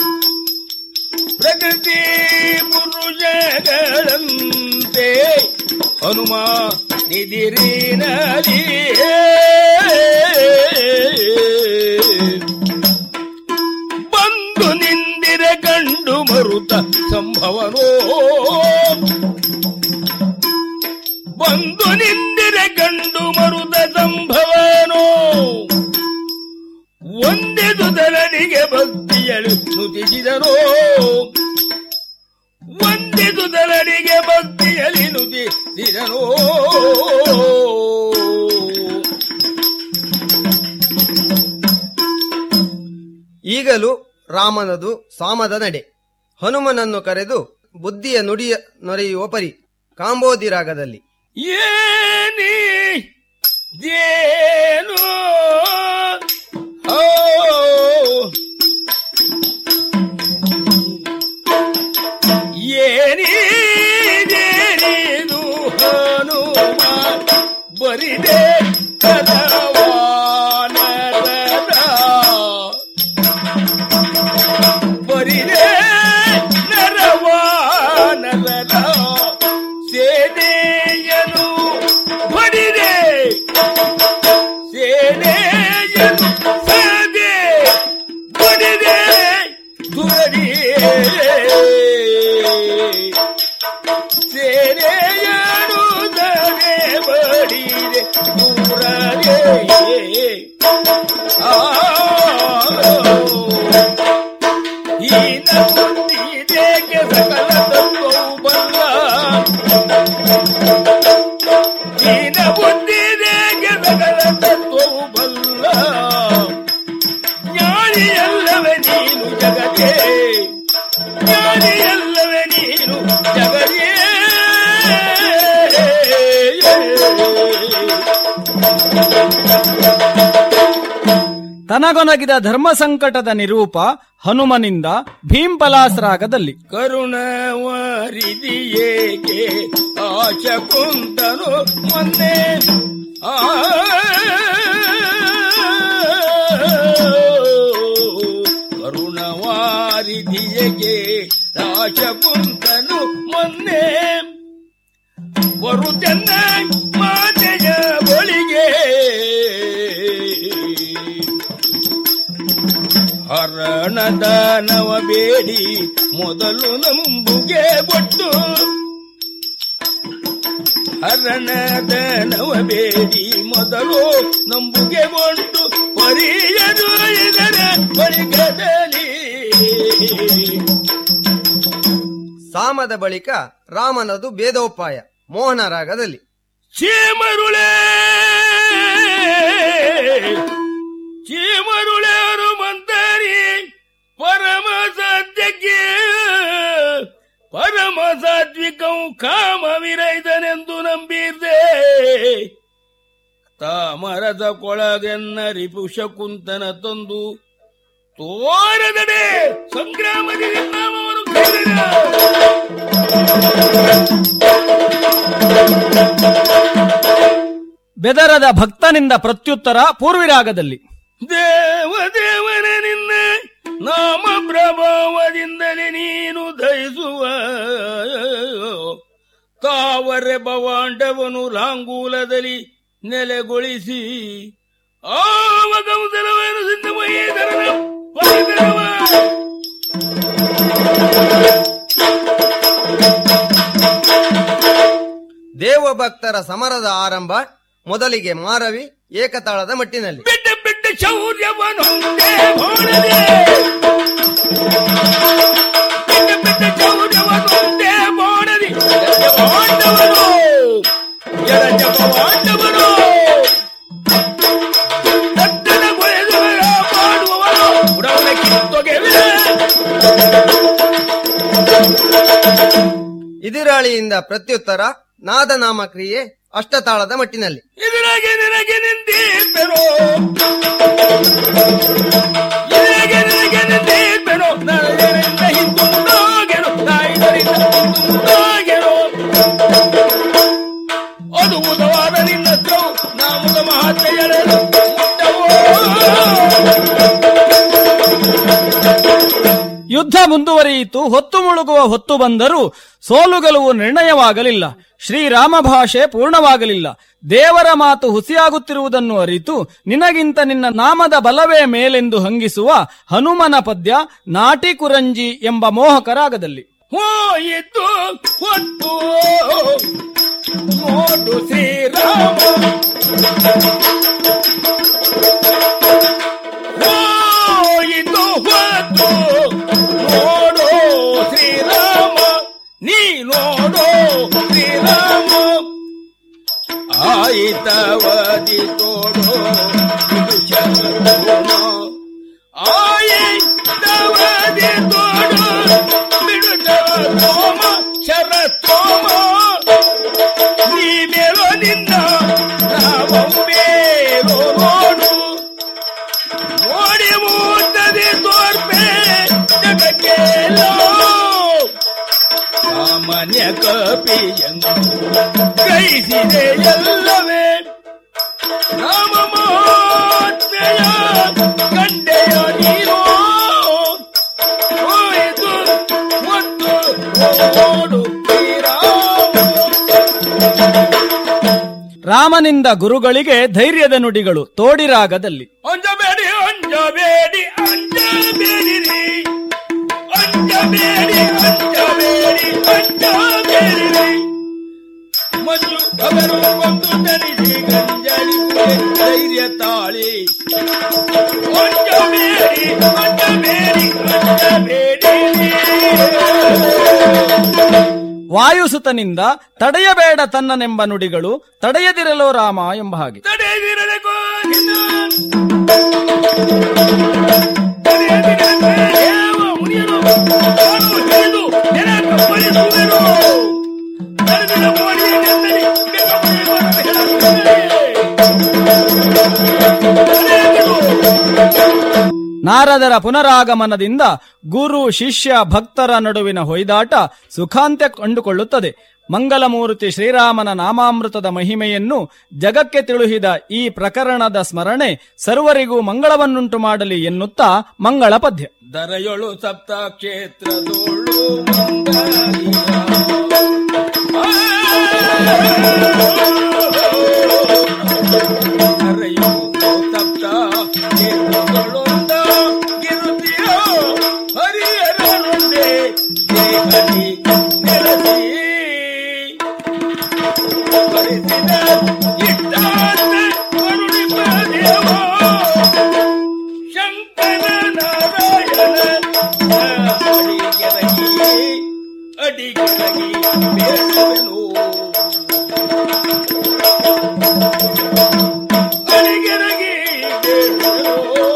Speaker 2: ಪ್ರಕೃತಿ ಪುರುಷಗಳಂತೆ ಹನುಮ ನಿದಿರಿನಲಿ ಬಂದು ನಿಂದಿರೆ ಕಂಡು ಮರುತ ಸಂಭವನೋ ಬಂದು ನಿಂದಿರೆ ಕಂಡು ಮರುತ ಸಂಭವನೋ ಒಂದೆದು ದಲನಿಗೆ ಭಕ್ತಿಯಳು ನುತಿಸಿದನೋ ಒಂದೆದು ದಲನಿಗೆ ಭಕ್ತಿಯಲಿ ನುತಿಸಿದನೋ
Speaker 4: ಈಗಲೂ ರಾಮನದು ಸಾಮದ ನಡೆ ಹನುಮನನ್ನು ಕರೆದು ಬುದ್ಧಿಯ ನುಡಿಯ ನೊರೆಯುವ ಪರಿ ಕಾಂಬೋದಿ ರಾಗದಲ್ಲಿ
Speaker 2: ಏನಿ ಏನು ಓ ಏನಿದೇನಿದು ಹನುಮ ಬರಿದೆ ಕದವಾನರದ ಬರಿದೆ ನರವಾನರದ ಸೇನೆಯನು ಬಡಿದೆ ಸೇನೆಯನು ಸದೆ ಬಡಿದೆ ದುರಡಿಯೇ ಸೇನೆಯನು ಸದೆ ಬಡಿದೆ ದುರಡಿಯೇ ಆ ಈನ ಬುದ್ಧಿದೇಗೆ ಸಕಲ ತತ್ವವು ಬಲ್ಲ ಈನ ಬುದ್ಧಿದೇಗೆ ಸಕಲ ತತ್ವವು ಬಲ್ಲ ಜ್ಞಾನಿಯಲ್ಲವೇ ನೀನು ಜಗದೇ ಜ್ಞಾನಿಯಲ್ಲವೇ ನೀನು ಜಗದೇ
Speaker 3: ತನಗೊನಗಿದ ಧರ್ಮ ಸಂಕಟದ ನಿರೂಪ ಹನುಮನಿಂದ ಭೀಂಪಲಾಸ್ರಾಗದಲ್ಲಿ
Speaker 2: ಕರುಣವರಿದಿಯೇಕೆ ಆಶ ಕುಂತನು ಮೊನ್ನೆ ಆ ಕರುಣವಾರಿದಿಯೇಕೆ ಆಶ ಕುಂತನು ಮೊನ್ನೆ ಬರುತ್ತನ್ನ ಮಾತೆಯ ಬಳಿಗೆ ಹರಣದಾನವ ಬೇಡಿ ಮೊದಲು ನಂಬುಗೆ ಕೊಟ್ಟು ಹರಣದಾನವ ಬೇಡಿ ಮೊದಲು ನಂಬುಗೆ ಕೊಟ್ಟು ಪರಿಯದು ಇದರ ಪರಿಗದಲ್ಲಿ
Speaker 4: ಸಾಮದ ಬಳಿಕ ರಾಮನದು ಭೇದೋಪಾಯ ಮೋಹನ ರಾಗದಲ್ಲಿ
Speaker 2: ಚೀಮರುಳೆ ಚೀಮರುಳೇರು ಮಂತರಿ ಪರಮ ಸತ್ಯಕ್ಕೆ ಪರಮ ಸಾತ್ವಿಕಂ ಕಾಮ ವಿರೈದನೆಂದು ನಂಬಿದ್ದೆ ತಾಮರದ ಕೊಳಗೆನ್ನ ರಿಪುಷ ಕುಂತನ ತಂದು ತೋರದಡೆ ಸಂಗ್ರಾಮದಲ್ಲಿ ನಾಮವನ್ನು ಕೈಲಿದ.
Speaker 3: ಬೆದರದ ಭಕ್ತನಿಂದ ಪ್ರತ್ಯುತ್ತರ ಪೂರ್ವಿರಾಗದಲ್ಲಿ
Speaker 2: ದೇವ ದೇವನ ನಿನ್ನ ನಾಮ ಪ್ರಭಾವದಿಂದಲೇ ನೀನು ದಯಿಸುವ ತಾವರೆ ಭವಾಂಡವನು ಲಾಂಗೂಲದಲ್ಲಿ ನೆಲೆಗೊಳಿಸಿ ಆವಗಂಸಲವೇನು ಸಿದ್ಧಮಯ್ಯೇದರನ ಪರಿಸರವ
Speaker 4: ದೇವಭಕ್ತರ ಸಮರದ ಆರಂಭ ಮೊದಲಿಗೆ ಮಾರವಿ ಏಕತಾಳದ ಮಟ್ಟಿನಲ್ಲಿ
Speaker 2: ಬಿಟ್ಟ ಬಿಟ್ಟ ಶೌರ್ಯವನು ಹೊಡೆದೆ ಬಿಟ್ಟ ಬಿಟ್ಟ ಶೌರ್ಯವನು ಮಾಡದಿ ಪಾಂಡವರು ಎಡ ಪಾಂಡವರು ದಟ್ಟನ ಕೊಯ್ದವರ ಮಾಡುವವರು ಉಡವನ ಕಿತ್ತೊಗೆವೆ
Speaker 4: ಇದಿರಾಳಿಯಿಂದ ಪ್ರತ್ಯುತ್ತರ ನಾದನಾಮ ಕ್ರಿಯೆ ಅಷ್ಟತಾಳದ ಮಟ್ಟಿನಲ್ಲಿ
Speaker 2: ಇದರಾಗೆ ನಿನಗೆ ನಿಂತಿರ್ಬೆನೋ ಇದರಾಗೆ ನಿನಗೆ ನಿಂತಿರ್ಬೆನೋ ನಾಳೆಯಿಂದ ಹಿಂದುಂದಾಗೆನು ನಾಯಿದರಿಂದ ಹಿಂದುಂದಾಗೆನು ಅದ್ಭುತವಾದ ನಿನ್ನ ಹತ್ರವು ನಾಮದ ಮಹಾತ್ಮೆಯರನ್ನು ಮುಟ್ಟವೋ
Speaker 3: ಯುದ್ಧ ಮುಂದುವರಿಯಿತು ಹೊತ್ತು ಮುಳುಗುವ ಹೊತ್ತು ಬಂದರೂ ಸೋಲು ಗೆಲುವು ನಿರ್ಣಯವಾಗಲಿಲ್ಲ ಶ್ರೀರಾಮ ಭಾಷೆ ಪೂರ್ಣವಾಗಲಿಲ್ಲ ದೇವರ ಮಾತು ಹುಸಿಯಾಗುತ್ತಿರುವುದನ್ನು ಅರಿತು ನಿನಗಿಂತ ನಿನ್ನ ನಾಮದ ಬಲವೇ ಮೇಲೆಂದು ಹಂಗಿಸುವ ಹನುಮನ ಪದ್ಯ ನಾಟಿ ಕುರಂಜಿ ಎಂಬ ಮೋಹಕರಾಗದಲ್ಲಿ
Speaker 2: ಹೋಯಿತು ಹೊತ್ತು ನೋಡು ಶ್ರೀರಾಮ ಹೋಯಿತು ಹೊತ್ತು ನೋಡು ಶ್ರೀರಾಮ ನೀ ನೋಡು ಶ್ರೀರಾಮ ಆಯಿತವದಿ ತೋಡು ಇದು ಶರಣ ಆಯಿತವದಿ ತೋಡು ಬಿಡುದ ಸೋಮ ಶರತ್ತೋಮ ನೀ ಮೇಲೋ ನಿನ್ನ ರಾಮವೇಲೋ ನೋಡು ನೋಡಿ ಮೂರ್ತದೆ ತೋರ್ಪೆ ಜಗಕ್ಕೆಲ್ಲೋ ಸಾಮಾನ್ಯ ಕಪಿಯನ್ನು ಕೈಸಿದೆ ಎಲ್ಲವೇ ರಾಮ ಮಹಾತ್ಮೆಯ ಕಂಡೆಯ ನೀನು ಹೋಯಿತು ಮತ್ತು ನೋಡು ಶ್ರೀರಾಮ
Speaker 3: ರಾಮನಿಂದ ಗುರುಗಳಿಗೆ ಧೈರ್ಯದ ನುಡಿಗಳು ತೋಡಿರಾಗದಲ್ಲಿ
Speaker 2: ಅಂಜಬೇಡಿ ಅಂಜಬೇಡಿ ಅಂಜಬೇಡಿರಿ ಅಂಜಬೇಡಿ ಅಂಜಬೇಡಿ ಅಂಜಬೇಡಿರಿ ಮಂಜು ಅವರು ಒಂದು ತನಿಸಿ ಗಂಜಲಿಗೆ ಧೈರ್ಯ ತಾಳಿ ಅಂಜಬೇಡಿ ಅಂಜಬೇಡಿ ಅಂಜಬೇಡಿರಿ
Speaker 3: ವಾಯುಸುತನಿಂದ ತಡೆಯಬೇಡ ತನ್ನನೆಂಬ ನುಡಿಗಳು ತಡೆಯದಿರಲೋ ರಾಮ ಎಂಬ ಹಾಗೆ
Speaker 2: ತಡೆದಿರಲೆ ಗೋವಿಂದ. ತಡೆಯದಿರಲೆ ದೇವ ಮುನಿಯರು. ನಾನು ಹಿಡಿದು ನೆಲ ಕಪ್ಪಳಿಸುವೆನು. ತಡೆದಿರ ಮೋಡಿಯ ನೆತ್ತಲಿ ಬೆಕ್ಕಮುನಿಯವರು ಹೇಳುತ್ತಾರೆ. ತಡೆಯದಿರು.
Speaker 3: ನಾರದರ ಪುನರಾಗಮನದಿಂದ ಗುರು ಶಿಷ್ಯ ಭಕ್ತರ ನಡುವಿನ ಹೊಯ್ದಾಟ ಸುಖಾಂತ್ಯ ಕಂಡುಕೊಳ್ಳುತ್ತದೆ ಮಂಗಲಮೂರ್ತಿ ಶ್ರೀರಾಮನ ನಾಮಾಮೃತದ ಮಹಿಮೆಯನ್ನು ಜಗಕ್ಕೆ ತಿಳುಹಿದ ಈ ಪ್ರಕರಣದ ಸ್ಮರಣೆ ಸರ್ವರಿಗೂ ಮಂಗಳವನ್ನುಂಟು ಮಾಡಲಿ ಎನ್ನುತ್ತಾ ಮಂಗಳ ಪದ್ಯ
Speaker 2: ದರೆಯೊಳು ಸಪ್ತ ಕ್ಷೇತ್ರದೋಳು ಮಂದಾರಿಯ. ದರೆಯೊಳು ಸಪ್ತ ಕ್ಷೇತ್ರದೊಳೊಂದ ಗಿರುತಿಯೋ ಹರಿಹರನೊಂದೇ ದೇಹದಿ ನೆಲೆಸಿ. ಭರಿಸಿದ ಇಟ್ಟಾರ್ಥ ಕರುಣಿಪ ದೇವ ಶಂಕರ ನಾರಾಯಣ ಅಡಿಗೆರಗಿ ಅಡಿಗೆರಗಿ ಬೇಡುವೆನು ಅಡಿಗೆರಗಿ ಬೇಡುವೆನು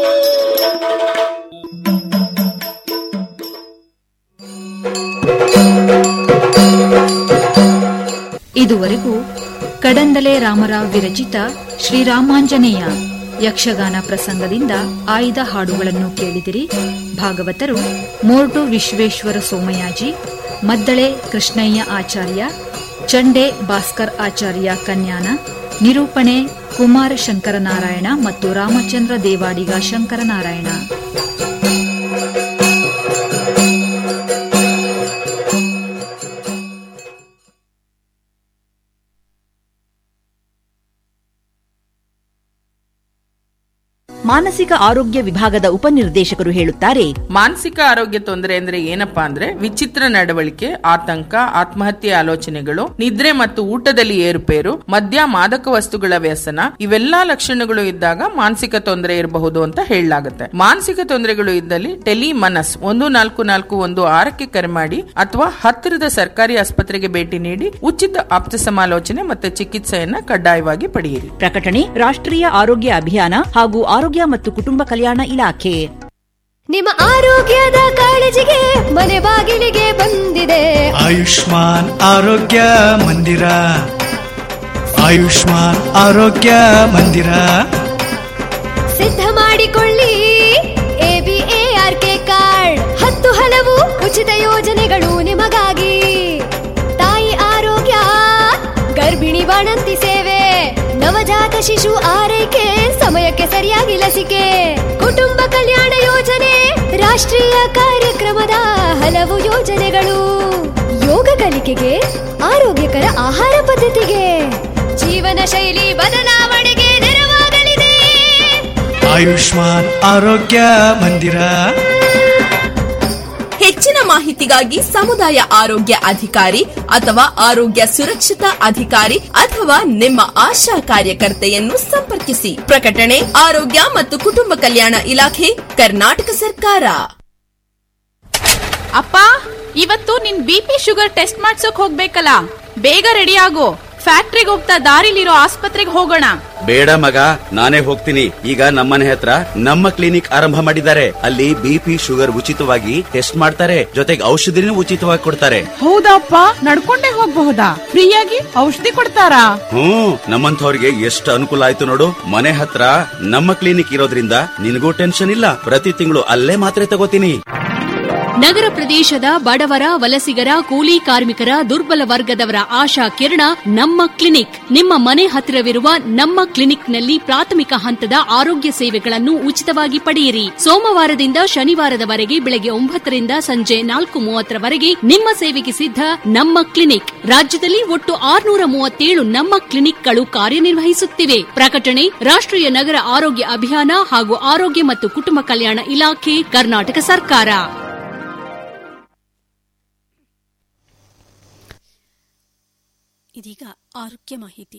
Speaker 1: ಇದುವರೆಗೂ ಕಡಂದಲೆ ರಾಮರಾವ್ ವಿರಚಿತ ಶ್ರೀರಾಮಾಂಜನೇಯ ಯಕ್ಷಗಾನ ಪ್ರಸಂಗದಿಂದ ಆಯ್ದ ಹಾಡುಗಳನ್ನು ಕೇಳಿದಿರಿ ಭಾಗವತರು ಮೋರ್ಟು ವಿಶ್ವೇಶ್ವರ ಸೋಮಯಾಜಿ ಮದ್ದಳೆ ಕೃಷ್ಣಯ್ಯ ಆಚಾರ್ಯ ಚಂಡೆ ಭಾಸ್ಕರ್ ಆಚಾರ್ಯ ಕನ್ಯಾನ ನಿರೂಪಣೆ ಕುಮಾರ ಶಂಕರನಾರಾಯಣ ಮತ್ತು ರಾಮಚಂದ್ರ ದೇವಾಡಿಗ ಶಂಕರನಾರಾಯಣ
Speaker 5: ಮಾನಸಿಕ ಆರೋಗ್ಯ ವಿಭಾಗದ ಉಪನಿರ್ದೇಶಕರು ಹೇಳುತ್ತಾರೆ
Speaker 6: ಮಾನಸಿಕ ಆರೋಗ್ಯ ತೊಂದರೆ ಅಂದ್ರೆ ಏನಪ್ಪಾ ಅಂದ್ರೆ ವಿಚಿತ್ರ ನಡವಳಿಕೆ ಆತಂಕ ಆತ್ಮಹತ್ಯೆ ಆಲೋಚನೆಗಳು ನಿದ್ರೆ ಮತ್ತು ಊಟದಲ್ಲಿ ಏರುಪೇರು ಮದ್ಯ ಮಾದಕ ವಸ್ತುಗಳ ವ್ಯಸನ ಇವೆಲ್ಲಾ ಲಕ್ಷಣಗಳು ಇದ್ದಾಗ ಮಾನಸಿಕ ತೊಂದರೆ ಇರಬಹುದು ಅಂತ ಹೇಳಲಾಗುತ್ತೆ ಮಾನಸಿಕ ತೊಂದರೆಗಳು ಇದ್ದಲ್ಲಿ ಟೆಲಿ ಮನಸ್ ಒಂದು ನಾಲ್ಕು ನಾಲ್ಕು ಒಂದು ಆರಕ್ಕೆ ಕರೆ ಮಾಡಿ ಅಥವಾ ಹತ್ತಿರದ ಸರ್ಕಾರಿ ಆಸ್ಪತ್ರೆಗೆ ಭೇಟಿ ನೀಡಿ ಉಚಿತ ಆಪ್ತ ಸಮಾಲೋಚನೆ ಮತ್ತು ಚಿಕಿತ್ಸೆಯನ್ನ ಕಡ್ಡಾಯವಾಗಿ ಪಡೆಯಿರಿ
Speaker 5: ಪ್ರಕಟಣೆ ರಾಷ್ಟ್ರೀಯ ಆರೋಗ್ಯ ಅಭಿಯಾನ ಹಾಗೂ ಆರೋಗ್ಯ ಮತ್ತು ಕುಟುಂಬ ಕಲ್ಯಾಣ ಇಲಾಖೆ
Speaker 7: ನಿಮ್ಮ ಆರೋಗ್ಯದ ಕಾಳಜಿಗೆ ಮನೆ ಬಾಗಿಲಿಗೆ ಬಂದಿದೆ
Speaker 8: ಆಯುಷ್ಮಾನ್ ಆರೋಗ್ಯ ಮಂದಿರ ಆಯುಷ್ಮಾನ್ ಆರೋಗ್ಯ ಮಂದಿರ
Speaker 7: ಸಿದ್ಧ ಮಾಡಿಕೊಳ್ಳಿ ಎಬಿಎಆರ್ ಕೆ ಕಾರ್ಡ್ ಹತ್ತು ಹಲವು ಉಚಿತ ಯೋಜನೆಗಳು ನಿಮಗಾಗಿ ತಾಯಿ ಆರೋಗ್ಯ ಗರ್ಭಿಣಿ ಬಾಣಂತಿ ಸೇವೆ ನವಜಾತ ಶಿಶು ಆರೈಕೆ ಸಮಯಕ್ಕೆ ಸರಿಯಾಗಿ ಲಸಿಕೆ ಕುಟುಂಬ ಕಲ್ಯಾಣ ಯೋಜನೆ ರಾಷ್ಟ್ರೀಯ ಕಾರ್ಯಕ್ರಮದ ಹಲವು ಯೋಜನೆಗಳು ಯೋಗ ಕಲಿಕೆಗೆ ಆರೋಗ್ಯಕರ ಆಹಾರ ಪದ್ಧತಿಗೆ ಜೀವನ ಶೈಲಿ ಬದಲಾವಣೆಗೆ ನೆರವಾಗಲಿದೆ
Speaker 8: ಆಯುಷ್ಮಾನ್ ಆರೋಗ್ಯ ಮಂದಿರ
Speaker 9: ಹೆಚ್ಚಿನ ಮಾಹಿತಿಗಾಗಿ ಸಮುದಾಯ ಆರೋಗ್ಯ ಅಧಿಕಾರಿ ಅಥವಾ ಆರೋಗ್ಯ ಸುರಕ್ಷತಾ ಅಧಿಕಾರಿ ಅಥವಾ ನಿಮ್ಮ ಆಶಾ ಕಾರ್ಯಕರ್ತೆಯನ್ನು ಸಂಪರ್ಕಿಸಿ ಪ್ರಕಟಣೆ ಆರೋಗ್ಯ ಮತ್ತು ಕುಟುಂಬ ಕಲ್ಯಾಣ ಇಲಾಖೆ ಕರ್ನಾಟಕ ಸರ್ಕಾರ
Speaker 10: ಅಪ್ಪ ಇವತ್ತು ನಿನ್ ಬಿ ಪಿ ಶುಗರ್ ಟೆಸ್ಟ್ ಮಾಡ್ಸೋಕ್ ಹೋಗ್ಬೇಕಲ್ಲ ಬೇಗ ರೆಡಿ ಆಗು ಫ್ಯಾಕ್ಟ್ರಿಗೆ ಹೋಗ್ತಾ ದಾರಿಲಿರೋ ಆಸ್ಪತ್ರೆಗೆ ಹೋಗೋಣ
Speaker 11: ಬೇಡ ಮಗ ನಾನೇ ಹೋಗ್ತೀನಿ ಈಗ ನಮ್ಮನೆ ಹತ್ರ ನಮ್ಮ ಕ್ಲಿನಿಕ್ ಆರಂಭ ಮಾಡಿದ್ದಾರೆ ಅಲ್ಲಿ ಬಿಪಿ ಶುಗರ್ ಉಚಿತವಾಗಿ ಟೆಸ್ಟ್ ಮಾಡ್ತಾರೆ ಜೊತೆಗೆ ಔಷಧಿನೂ ಉಚಿತವಾಗಿ ಕೊಡ್ತಾರೆ
Speaker 6: ಹೌದಪ್ಪ ನಡ್ಕೊಂಡೇ ಹೋಗ್ಬಹುದಾ ಫ್ರೀಯಾಗಿ ಔಷಧಿ ಕೊಡ್ತಾರಾ
Speaker 11: ಹ್ಮ್ ನಮ್ಮಂಥವ್ರಿಗೆ ಎಷ್ಟು ಅನುಕೂಲ ಆಯ್ತು ನೋಡು ಮನೆ ಹತ್ರ ನಮ್ಮ ಕ್ಲಿನಿಕ್ ಇರೋದ್ರಿಂದ ನಿನಗೂ ಟೆನ್ಷನ್ ಇಲ್ಲ ಪ್ರತಿ ತಿಂಗಳು ಅಲ್ಲೇ ಮಾತ್ರೆ ತಗೋತೀನಿ
Speaker 12: ನಗರ ಪ್ರದೇಶದ ಬಡವರ ವಲಸಿಗರ ಕೂಲಿ ಕಾರ್ಮಿಕರ ದುರ್ಬಲ ವರ್ಗದವರ ಆಶಾ ಕಿರಣ ನಮ್ಮ ಕ್ಲಿನಿಕ್ ನಿಮ್ಮ ಮನೆ ಹತ್ತಿರವಿರುವ ನಮ್ಮ ಕ್ಲಿನಿಕ್ನಲ್ಲಿ ಪ್ರಾಥಮಿಕ ಹಂತದ ಆರೋಗ್ಯ ಸೇವೆಗಳನ್ನು ಉಚಿತವಾಗಿ ಪಡೆಯಿರಿ ಸೋಮವಾರದಿಂದ ಶನಿವಾರದವರೆಗೆ ಬೆಳಗ್ಗೆ ಒಂಬತ್ತರಿಂದ ಸಂಜೆ ನಾಲ್ಕು ಮೂವತ್ತರವರೆಗೆ ನಿಮ್ಮ ಸೇವೆಗೆ ಸಿದ್ಧ ನಮ್ಮ ಕ್ಲಿನಿಕ್ ರಾಜ್ಯದಲ್ಲಿ ಒಟ್ಟು ಆರುನೂರ ಮೂವತ್ತೇಳು ನಮ್ಮ ಕ್ಲಿನಿಕ್ಗಳು ಕಾರ್ಯನಿರ್ವಹಿಸುತ್ತಿವೆ ಪ್ರಕಟಣೆ ರಾಷ್ಟ್ರೀಯ ನಗರ ಆರೋಗ್ಯ ಅಭಿಯಾನ ಹಾಗೂ ಆರೋಗ್ಯ ಮತ್ತು ಕುಟುಂಬ ಕಲ್ಯಾಣ ಇಲಾಖೆ ಕರ್ನಾಟಕ ಸರ್ಕಾರ
Speaker 13: ಇದೀಗ ಆರೋಗ್ಯ ಮಾಹಿತಿ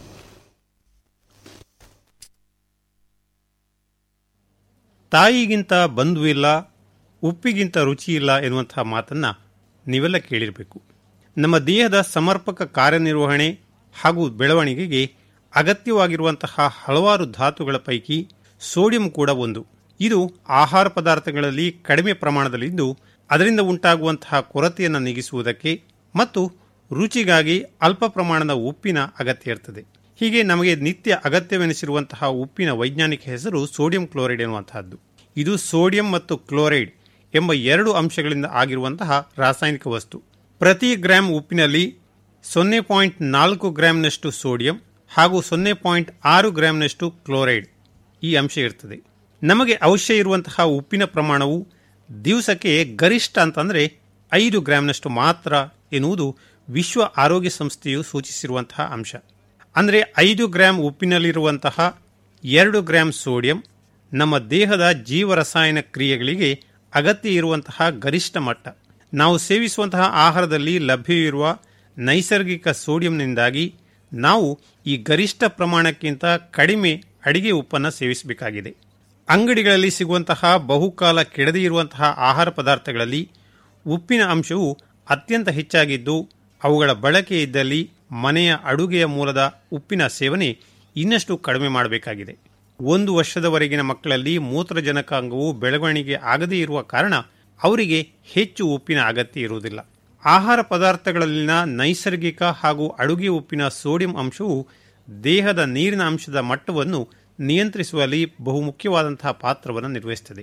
Speaker 14: ತಾಯಿಗಿಂತ ಬಂಧುವಿಲ್ಲ ಉಪ್ಪಿಗಿಂತ ರುಚಿ ಇಲ್ಲ ಎನ್ನುವಂತಹ ಮಾತನ್ನ ನೀವೆಲ್ಲ ಕೇಳಿರಬೇಕು ನಮ್ಮ ದೇಹದ ಸಮರ್ಪಕ ಕಾರ್ಯನಿರ್ವಹಣೆ ಹಾಗೂ ಬೆಳವಣಿಗೆಗೆ ಅಗತ್ಯವಾಗಿರುವಂತಹ ಹಲವಾರು ಧಾತುಗಳ ಪೈಕಿ ಸೋಡಿಯಂ ಕೂಡ ಒಂದು ಇದು ಆಹಾರ ಪದಾರ್ಥಗಳಲ್ಲಿ ಕಡಿಮೆ ಪ್ರಮಾಣದಲ್ಲಿದ್ದು ಅದರಿಂದ ಉಂಟಾಗುವಂತಹ ಕೊರತೆಯನ್ನು ನೀಗಿಸುವುದಕ್ಕೆ ಮತ್ತು ರುಚಿಗಾಗಿ ಅಲ್ಪ ಪ್ರಮಾಣದ ಉಪ್ಪಿನ ಅಗತ್ಯ ಇರ್ತದೆ ಹೀಗೆ ನಮಗೆ ನಿತ್ಯ ಅಗತ್ಯವೆನಿಸಿರುವಂತಹ ಉಪ್ಪಿನ ವೈಜ್ಞಾನಿಕ ಹೆಸರು ಸೋಡಿಯಂ ಕ್ಲೋರೈಡ್ ಎನ್ನುವಂತಹದ್ದು ಇದು ಸೋಡಿಯಂ ಮತ್ತು ಕ್ಲೋರೈಡ್ ಎಂಬ ಎರಡು ಅಂಶಗಳಿಂದ ಆಗಿರುವಂತಹ ರಾಸಾಯನಿಕ ವಸ್ತು ಪ್ರತಿ ಗ್ರಾಂ ಉಪ್ಪಿನಲ್ಲಿ ಸೊನ್ನೆ ಪಾಯಿಂಟ್ ನಾಲ್ಕು ಗ್ರಾಂನಷ್ಟು ಸೋಡಿಯಂ ಹಾಗೂ ಸೊನ್ನೆ ಪಾಯಿಂಟ್ ಆರು ಗ್ರಾಂನಷ್ಟು ಕ್ಲೋರೈಡ್ ಈ ಅಂಶ ಇರ್ತದೆ ನಮಗೆ ಅವಶ್ಯ ಇರುವಂತಹ ಉಪ್ಪಿನ ಪ್ರಮಾಣವು ದಿವಸಕ್ಕೆ ಗರಿಷ್ಠ ಅಂತಂದರೆ ಐದು ಗ್ರಾಂನಷ್ಟು ಮಾತ್ರ ಎನ್ನುವುದು ವಿಶ್ವ ಆರೋಗ್ಯ ಸಂಸ್ಥೆಯು ಸೂಚಿಸಿರುವಂತಹ ಅಂಶ ಅಂದರೆ ಐದು ಗ್ರಾಂ ಉಪ್ಪಿನಲ್ಲಿರುವಂತಹ ಎರಡು ಗ್ರಾಂ ಸೋಡಿಯಂ ನಮ್ಮ ದೇಹದ ಜೀವರಸಾಯನ ಕ್ರಿಯೆಗಳಿಗೆ ಅಗತ್ಯ ಇರುವಂತಹ ಗರಿಷ್ಠ ಮಟ್ಟ ನಾವು ಸೇವಿಸುವಂತಹ ಆಹಾರದಲ್ಲಿ ಲಭ್ಯವಿರುವ ನೈಸರ್ಗಿಕ ಸೋಡಿಯಂನಿಂದಾಗಿ ನಾವು ಈ ಗರಿಷ್ಠ ಪ್ರಮಾಣಕ್ಕಿಂತ ಕಡಿಮೆ ಅಡಿಗೆ ಉಪ್ಪನ್ನು ಸೇವಿಸಬೇಕಾಗಿದೆ ಅಂಗಡಿಗಳಲ್ಲಿ ಸಿಗುವಂತಹ ಬಹುಕಾಲ ಕೆಡದಿ ಇರುವಂತಹ ಆಹಾರ ಪದಾರ್ಥಗಳಲ್ಲಿ ಉಪ್ಪಿನ ಅಂಶವು ಅತ್ಯಂತ ಹೆಚ್ಚಾಗಿದ್ದು ಅವುಗಳ ಬಳಕೆ ಇದ್ದಲ್ಲಿ ಮನೆಯ ಅಡುಗೆಯ ಮೂಲದ ಉಪ್ಪಿನ ಸೇವನೆ ಇನ್ನಷ್ಟು ಕಡಿಮೆ ಮಾಡಬೇಕಾಗಿದೆ ಒಂದು ವರ್ಷದವರೆಗಿನ ಮಕ್ಕಳಲ್ಲಿ ಮೂತ್ರಜನಕಾಂಗವು ಬೆಳವಣಿಗೆ ಆಗದೇ ಇರುವ ಕಾರಣ ಅವರಿಗೆ ಹೆಚ್ಚು ಉಪ್ಪಿನ ಅಗತ್ಯ ಇರುವುದಿಲ್ಲ ಆಹಾರ ಪದಾರ್ಥಗಳಲ್ಲಿನ ನೈಸರ್ಗಿಕ ಹಾಗೂ ಅಡುಗೆ ಉಪ್ಪಿನ ಸೋಡಿಯಂ ಅಂಶವು ದೇಹದ ನೀರಿನ ಅಂಶದ ಮಟ್ಟವನ್ನು ನಿಯಂತ್ರಿಸುವಲ್ಲಿ ಬಹುಮುಖ್ಯವಾದಂತಹ ಪಾತ್ರವನ್ನು ನಿರ್ವಹಿಸುತ್ತದೆ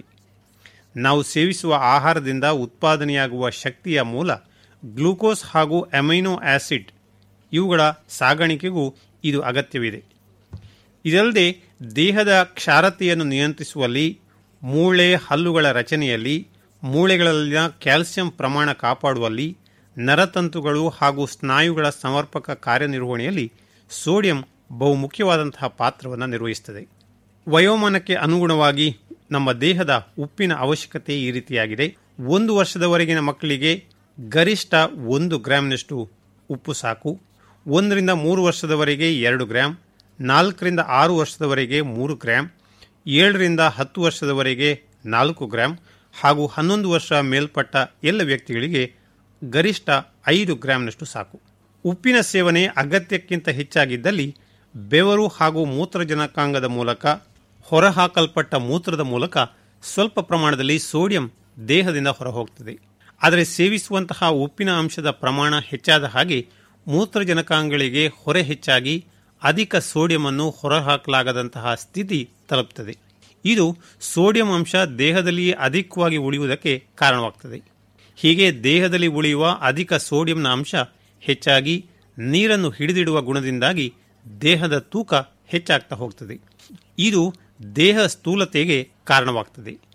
Speaker 14: ನಾವು ಸೇವಿಸುವ ಆಹಾರದಿಂದ ಉತ್ಪಾದನೆಯಾಗುವ ಶಕ್ತಿಯ ಮೂಲ ಗ್ಲೂಕೋಸ್ ಹಾಗೂ ಅಮೈನೋ ಆಸಿಡ್ ಇವುಗಳ ಸಾಗಾಣಿಕೆಗೂ ಇದು ಅಗತ್ಯವಿದೆ ಇದಲ್ಲದೆ ದೇಹದ ಕ್ಷಾರತೆಯನ್ನು ನಿಯಂತ್ರಿಸುವಲ್ಲಿ ಮೂಳೆ ಹಲ್ಲುಗಳ ರಚನೆಯಲ್ಲಿ ಮೂಳೆಗಳಲ್ಲಿನ ಕ್ಯಾಲ್ಸಿಯಂ ಪ್ರಮಾಣ ಕಾಪಾಡುವಲ್ಲಿ ನರತಂತುಗಳು ಹಾಗೂ ಸ್ನಾಯುಗಳ ಸಮರ್ಪಕ ಕಾರ್ಯನಿರ್ವಹಣೆಯಲ್ಲಿ ಸೋಡಿಯಂ ಬಹುಮುಖ್ಯವಾದಂತಹ ಪಾತ್ರವನ್ನು ನಿರ್ವಹಿಸುತ್ತದೆ ವಯೋಮಾನಕ್ಕೆ ಅನುಗುಣವಾಗಿ ನಮ್ಮ ದೇಹದ ಉಪ್ಪಿನ ಅವಶ್ಯಕತೆ ಈ ರೀತಿಯಾಗಿದೆ ಒಂದು ವರ್ಷದವರೆಗಿನ ಮಕ್ಕಳಿಗೆ ಗರಿಷ್ಠ ಒಂದು ಗ್ರಾಂನಷ್ಟು ಉಪ್ಪು ಸಾಕು ಒಂದರಿಂದ ಮೂರು ವರ್ಷದವರೆಗೆ ಎರಡು ಗ್ರಾಂ ನಾಲ್ಕರಿಂದ ಆರು ವರ್ಷದವರೆಗೆ ಮೂರು ಗ್ರಾಂ ಏಳರಿಂದ ಹತ್ತು ವರ್ಷದವರೆಗೆ ನಾಲ್ಕು ಗ್ರಾಂ ಹಾಗೂ ಹನ್ನೊಂದು ವರ್ಷ ಮೇಲ್ಪಟ್ಟ ಎಲ್ಲ ವ್ಯಕ್ತಿಗಳಿಗೆ ಗರಿಷ್ಠ ಐದು ಗ್ರಾಂನಷ್ಟು ಸಾಕು ಉಪ್ಪಿನ ಸೇವನೆ ಅಗತ್ಯಕ್ಕಿಂತ ಹೆಚ್ಚಾಗಿದ್ದಲ್ಲಿ ಬೆವರು ಹಾಗೂ ಮೂತ್ರಜನಕಾಂಗದ ಮೂಲಕ ಹೊರಹಾಕಲ್ಪಟ್ಟ ಮೂತ್ರದ ಮೂಲಕ ಸ್ವಲ್ಪ ಪ್ರಮಾಣದಲ್ಲಿ ಸೋಡಿಯಂ ದೇಹದಿಂದ ಹೊರಹೋಗ್ತದೆ ಆದರೆ ಸೇವಿಸುವಂತಹ ಉಪ್ಪಿನ ಅಂಶದ ಪ್ರಮಾಣ ಹೆಚ್ಚಾದ ಹಾಗೆ ಮೂತ್ರಜನಕಾಂಗಗಳಿಗೆ ಹೊರೆ ಹೆಚ್ಚಾಗಿ ಅಧಿಕ ಸೋಡಿಯಂ ಅನ್ನು ಹೊರಹಾಕಲಾಗದಂತಹ ಸ್ಥಿತಿ ತಲುಪ್ತದೆ ಇದು ಸೋಡಿಯಂ ಅಂಶ ದೇಹದಲ್ಲಿಯೇ ಅಧಿಕವಾಗಿ ಉಳಿಯುವುದಕ್ಕೆ ಕಾರಣವಾಗ್ತದೆ ಹೀಗೆ ದೇಹದಲ್ಲಿ ಉಳಿಯುವ ಅಧಿಕ ಸೋಡಿಯಂನ ಅಂಶ ಹೆಚ್ಚಾಗಿ ನೀರನ್ನು ಹಿಡಿದಿಡುವ ಗುಣದಿಂದಾಗಿ ದೇಹದ ತೂಕ ಹೆಚ್ಚಾಗ್ತಾ ಹೋಗ್ತದೆ ಇದು ದೇಹ ಸ್ಥೂಲತೆಗೆ ಕಾರಣವಾಗ್ತದೆ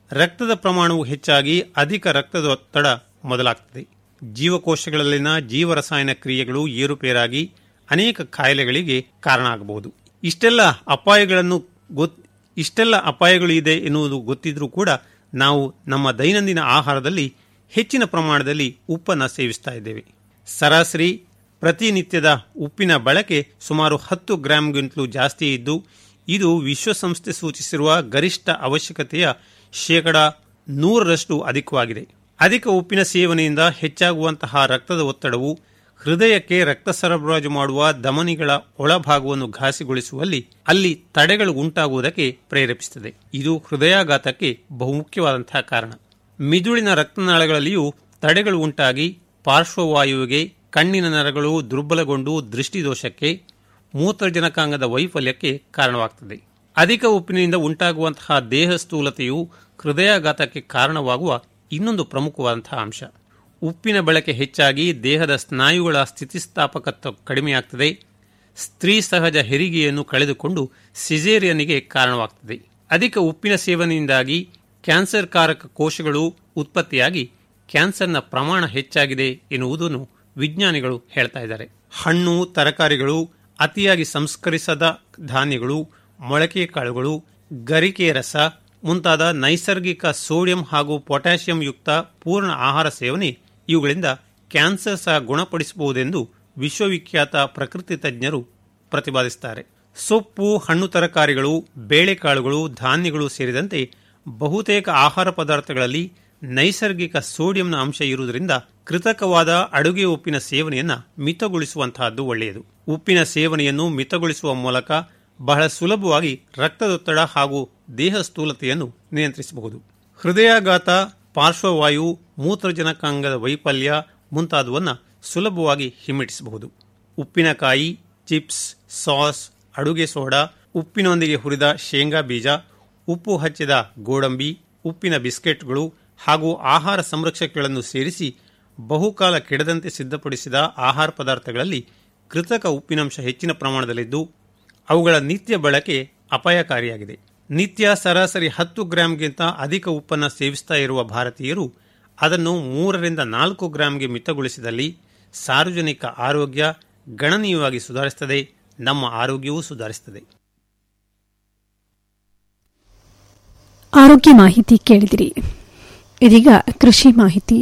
Speaker 14: ರಕ್ತದ ಪ್ರಮಾಣವು ಹೆಚ್ಚಾಗಿ ಅಧಿಕ ರಕ್ತದೊತ್ತಡ ಮೊದಲಾಗ್ತದೆ ಜೀವಕೋಶಗಳಲ್ಲಿನ ಜೀವರಸಾಯನ ಕ್ರಿಯೆಗಳು ಏರುಪೇರಾಗಿ ಅನೇಕ ಕಾಯಿಲೆಗಳಿಗೆ ಕಾರಣ ಆಗಬಹುದು ಇಷ್ಟೆಲ್ಲ ಅಪಾಯಗಳನ್ನು ಗೊತ್ ಇಷ್ಟೆಲ್ಲ ಅಪಾಯಗಳು ಇದೆ ಎನ್ನುವುದು ಗೊತ್ತಿದ್ರೂ ಕೂಡ ನಾವು ನಮ್ಮ ದೈನಂದಿನ ಆಹಾರದಲ್ಲಿ ಹೆಚ್ಚಿನ ಪ್ರಮಾಣದಲ್ಲಿ ಉಪ್ಪನ್ನು ಸೇವಿಸ್ತಾ ಇದ್ದೇವೆ ಸರಾಸರಿ ಪ್ರತಿನಿತ್ಯದ ಉಪ್ಪಿನ ಬಳಕೆ ಸುಮಾರು ಹತ್ತು ಗ್ರಾಂಗಿಂತಲೂ ಜಾಸ್ತಿ ಇದ್ದು ಇದು ವಿಶ್ವಸಂಸ್ಥೆ ಸೂಚಿಸಿರುವ ಗರಿಷ್ಠ ಅವಶ್ಯಕತೆಯ ಶೇಕಡ ನೂರರಷ್ಟು ಅಧಿಕವಾಗಿದೆ ಅಧಿಕ ಉಪ್ಪಿನ ಸೇವನೆಯಿಂದ ಹೆಚ್ಚಾಗುವಂತಹ ರಕ್ತದ ಒತ್ತಡವು ಹೃದಯಕ್ಕೆ ರಕ್ತ ಸರಬರಾಜು ಮಾಡುವ ಧಮನಿಗಳ ಒಳಭಾಗವನ್ನು ಘಾಸಿಗೊಳಿಸುವಲ್ಲಿ ಅಲ್ಲಿ ತಡೆಗಳು ಉಂಟಾಗುವುದಕ್ಕೆ ಪ್ರೇರೇಪಿಸುತ್ತದೆ ಇದು ಹೃದಯಾಘಾತಕ್ಕೆ ಬಹುಮುಖ್ಯವಾದಂತಹ ಕಾರಣ ಮಿದುಳಿನ ರಕ್ತನಾಳಗಳಲ್ಲಿಯೂ ತಡೆಗಳು ಉಂಟಾಗಿ ಪಾರ್ಶ್ವವಾಯುವಿಗೆ ಕಣ್ಣಿನ ನರಗಳು ದುರ್ಬಲಗೊಂಡು ದೃಷ್ಟಿದೋಷಕ್ಕೆ ಮೂತ್ರಜನಕಾಂಗದ ವೈಫಲ್ಯಕ್ಕೆ ಕಾರಣವಾಗುತ್ತದೆ ಅಧಿಕ ಉಪ್ಪಿನಿಂದ ಉಂಟಾಗುವಂತಹ ದೇಹ ಸ್ಥೂಲತೆಯು ಹೃದಯಾಘಾತಕ್ಕೆ ಕಾರಣವಾಗುವ ಇನ್ನೊಂದು ಪ್ರಮುಖವಾದಂತಹ ಅಂಶ ಉಪ್ಪಿನ ಬಳಕೆ ಹೆಚ್ಚಾಗಿ ದೇಹದ ಸ್ನಾಯುಗಳ ಸ್ಥಿತಿಸ್ಥಾಪಕತ್ವ ಕಡಿಮೆಯಾಗ್ತದೆ ಸ್ತ್ರೀ ಸಹಜ ಹೆರಿಗೆಯನ್ನು ಕಳೆದುಕೊಂಡು ಸಿಜೇರಿಯನ್ಗೆ ಕಾರಣವಾಗ್ತದೆ ಅಧಿಕ ಉಪ್ಪಿನ ಸೇವನೆಯಿಂದಾಗಿ ಕ್ಯಾನ್ಸರ್ ಕಾರಕ ಕೋಶಗಳು ಉತ್ಪತ್ತಿಯಾಗಿ ಕ್ಯಾನ್ಸರ್ನ ಪ್ರಮಾಣ ಹೆಚ್ಚಾಗಿದೆ ಎನ್ನುವುದನ್ನು ವಿಜ್ಞಾನಿಗಳು ಹೇಳ್ತಾ ಇದ್ದಾರೆ ಹಣ್ಣು ತರಕಾರಿಗಳು ಅತಿಯಾಗಿ ಸಂಸ್ಕರಿಸದ ಧಾನ್ಯಗಳು ಮೊಳಕೆ ಕಾಳುಗಳು ಗರಿಕೆ ರಸ ಮುಂತಾದ ನೈಸರ್ಗಿಕ ಸೋಡಿಯಂ ಹಾಗೂ ಪೊಟ್ಯಾಷಿಯಂ ಯುಕ್ತ ಪೂರ್ಣ ಆಹಾರ ಸೇವನೆ ಇವುಗಳಿಂದ ಕ್ಯಾನ್ಸರ್ ಸಹ ಗುಣಪಡಿಸಬಹುದೆಂದು ವಿಶ್ವವಿಖ್ಯಾತ ಪ್ರಕೃತಿ ತಜ್ಞರು ಪ್ರತಿಪಾದಿಸುತ್ತಾರೆ ಸೊಪ್ಪು ಹಣ್ಣು ತರಕಾರಿಗಳು ಬೇಳೆಕಾಳುಗಳು ಧಾನ್ಯಗಳು ಸೇರಿದಂತೆ ಬಹುತೇಕ ಆಹಾರ ಪದಾರ್ಥಗಳಲ್ಲಿ ನೈಸರ್ಗಿಕ ಸೋಡಿಯಂನ ಅಂಶ ಇರುವುದರಿಂದ ಕೃತಕವಾದ ಅಡುಗೆ ಉಪ್ಪಿನ ಸೇವನೆಯನ್ನು ಮಿತಗೊಳಿಸುವಂತಹದ್ದು ಒಳ್ಳೆಯದು ಉಪ್ಪಿನ ಸೇವನೆಯನ್ನು ಮಿತಗೊಳಿಸುವ ಮೂಲಕ ಬಹಳ ಸುಲಭವಾಗಿ ರಕ್ತದೊತ್ತಡ ಹಾಗೂ ದೇಹ ಸ್ಥೂಲತೆಯನ್ನು ನಿಯಂತ್ರಿಸಬಹುದು ಹೃದಯಾಘಾತ ಪಾರ್ಶ್ವವಾಯು ಮೂತ್ರಜನಕಾಂಗದ ವೈಫಲ್ಯ ಮುಂತಾದವನ್ನು ಸುಲಭವಾಗಿ ಹಿಮ್ಮೆಟ್ಟಿಸಬಹುದು ಉಪ್ಪಿನಕಾಯಿ ಚಿಪ್ಸ್ ಸಾಸ್ ಅಡುಗೆ ಸೋಡಾ ಉಪ್ಪಿನೊಂದಿಗೆ ಹುರಿದ ಶೇಂಗಾ ಬೀಜ ಉಪ್ಪು ಹಚ್ಚಿದ ಗೋಡಂಬಿ ಉಪ್ಪಿನ ಬಿಸ್ಕೆಟ್ಗಳು ಹಾಗೂ ಆಹಾರ ಸಂರಕ್ಷಕಗಳನ್ನು ಸೇರಿಸಿ ಬಹುಕಾಲ ಕೆಡದಂತೆ ಸಿದ್ಧಪಡಿಸಿದ ಆಹಾರ ಪದಾರ್ಥಗಳಲ್ಲಿ ಕೃತಕ ಉಪ್ಪಿನಂಶ ಹೆಚ್ಚಿನ ಪ್ರಮಾಣದಲ್ಲಿದ್ದು ಅವುಗಳ ನಿತ್ಯ ಬಳಕೆ ಅಪಾಯಕಾರಿಯಾಗಿದೆ ನಿತ್ಯ ಸರಾಸರಿ ಹತ್ತು ಗ್ರಾಂಗಿಂತ ಅಧಿಕ ಉಪ್ಪನ್ನು ಸೇವಿಸ್ತಾ ಇರುವ ಭಾರತೀಯರು ಅದನ್ನು ಮೂರರಿಂದ ನಾಲ್ಕು ಗ್ರಾಂಗೆ ಮಿತಗೊಳಿಸಿದಲ್ಲಿ ಸಾರ್ವಜನಿಕ ಆರೋಗ್ಯ ಗಣನೀಯವಾಗಿ ಸುಧಾರಿಸುತ್ತದೆ ನಮ್ಮ ಆರೋಗ್ಯವೂ ಸುಧಾರಿಸುತ್ತದೆ
Speaker 13: ಆರೋಗ್ಯ ಮಾಹಿತಿ ಕೇಳಿದಿರಿ ಇದೀಗ ಕೃಷಿ ಮಾಹಿತಿ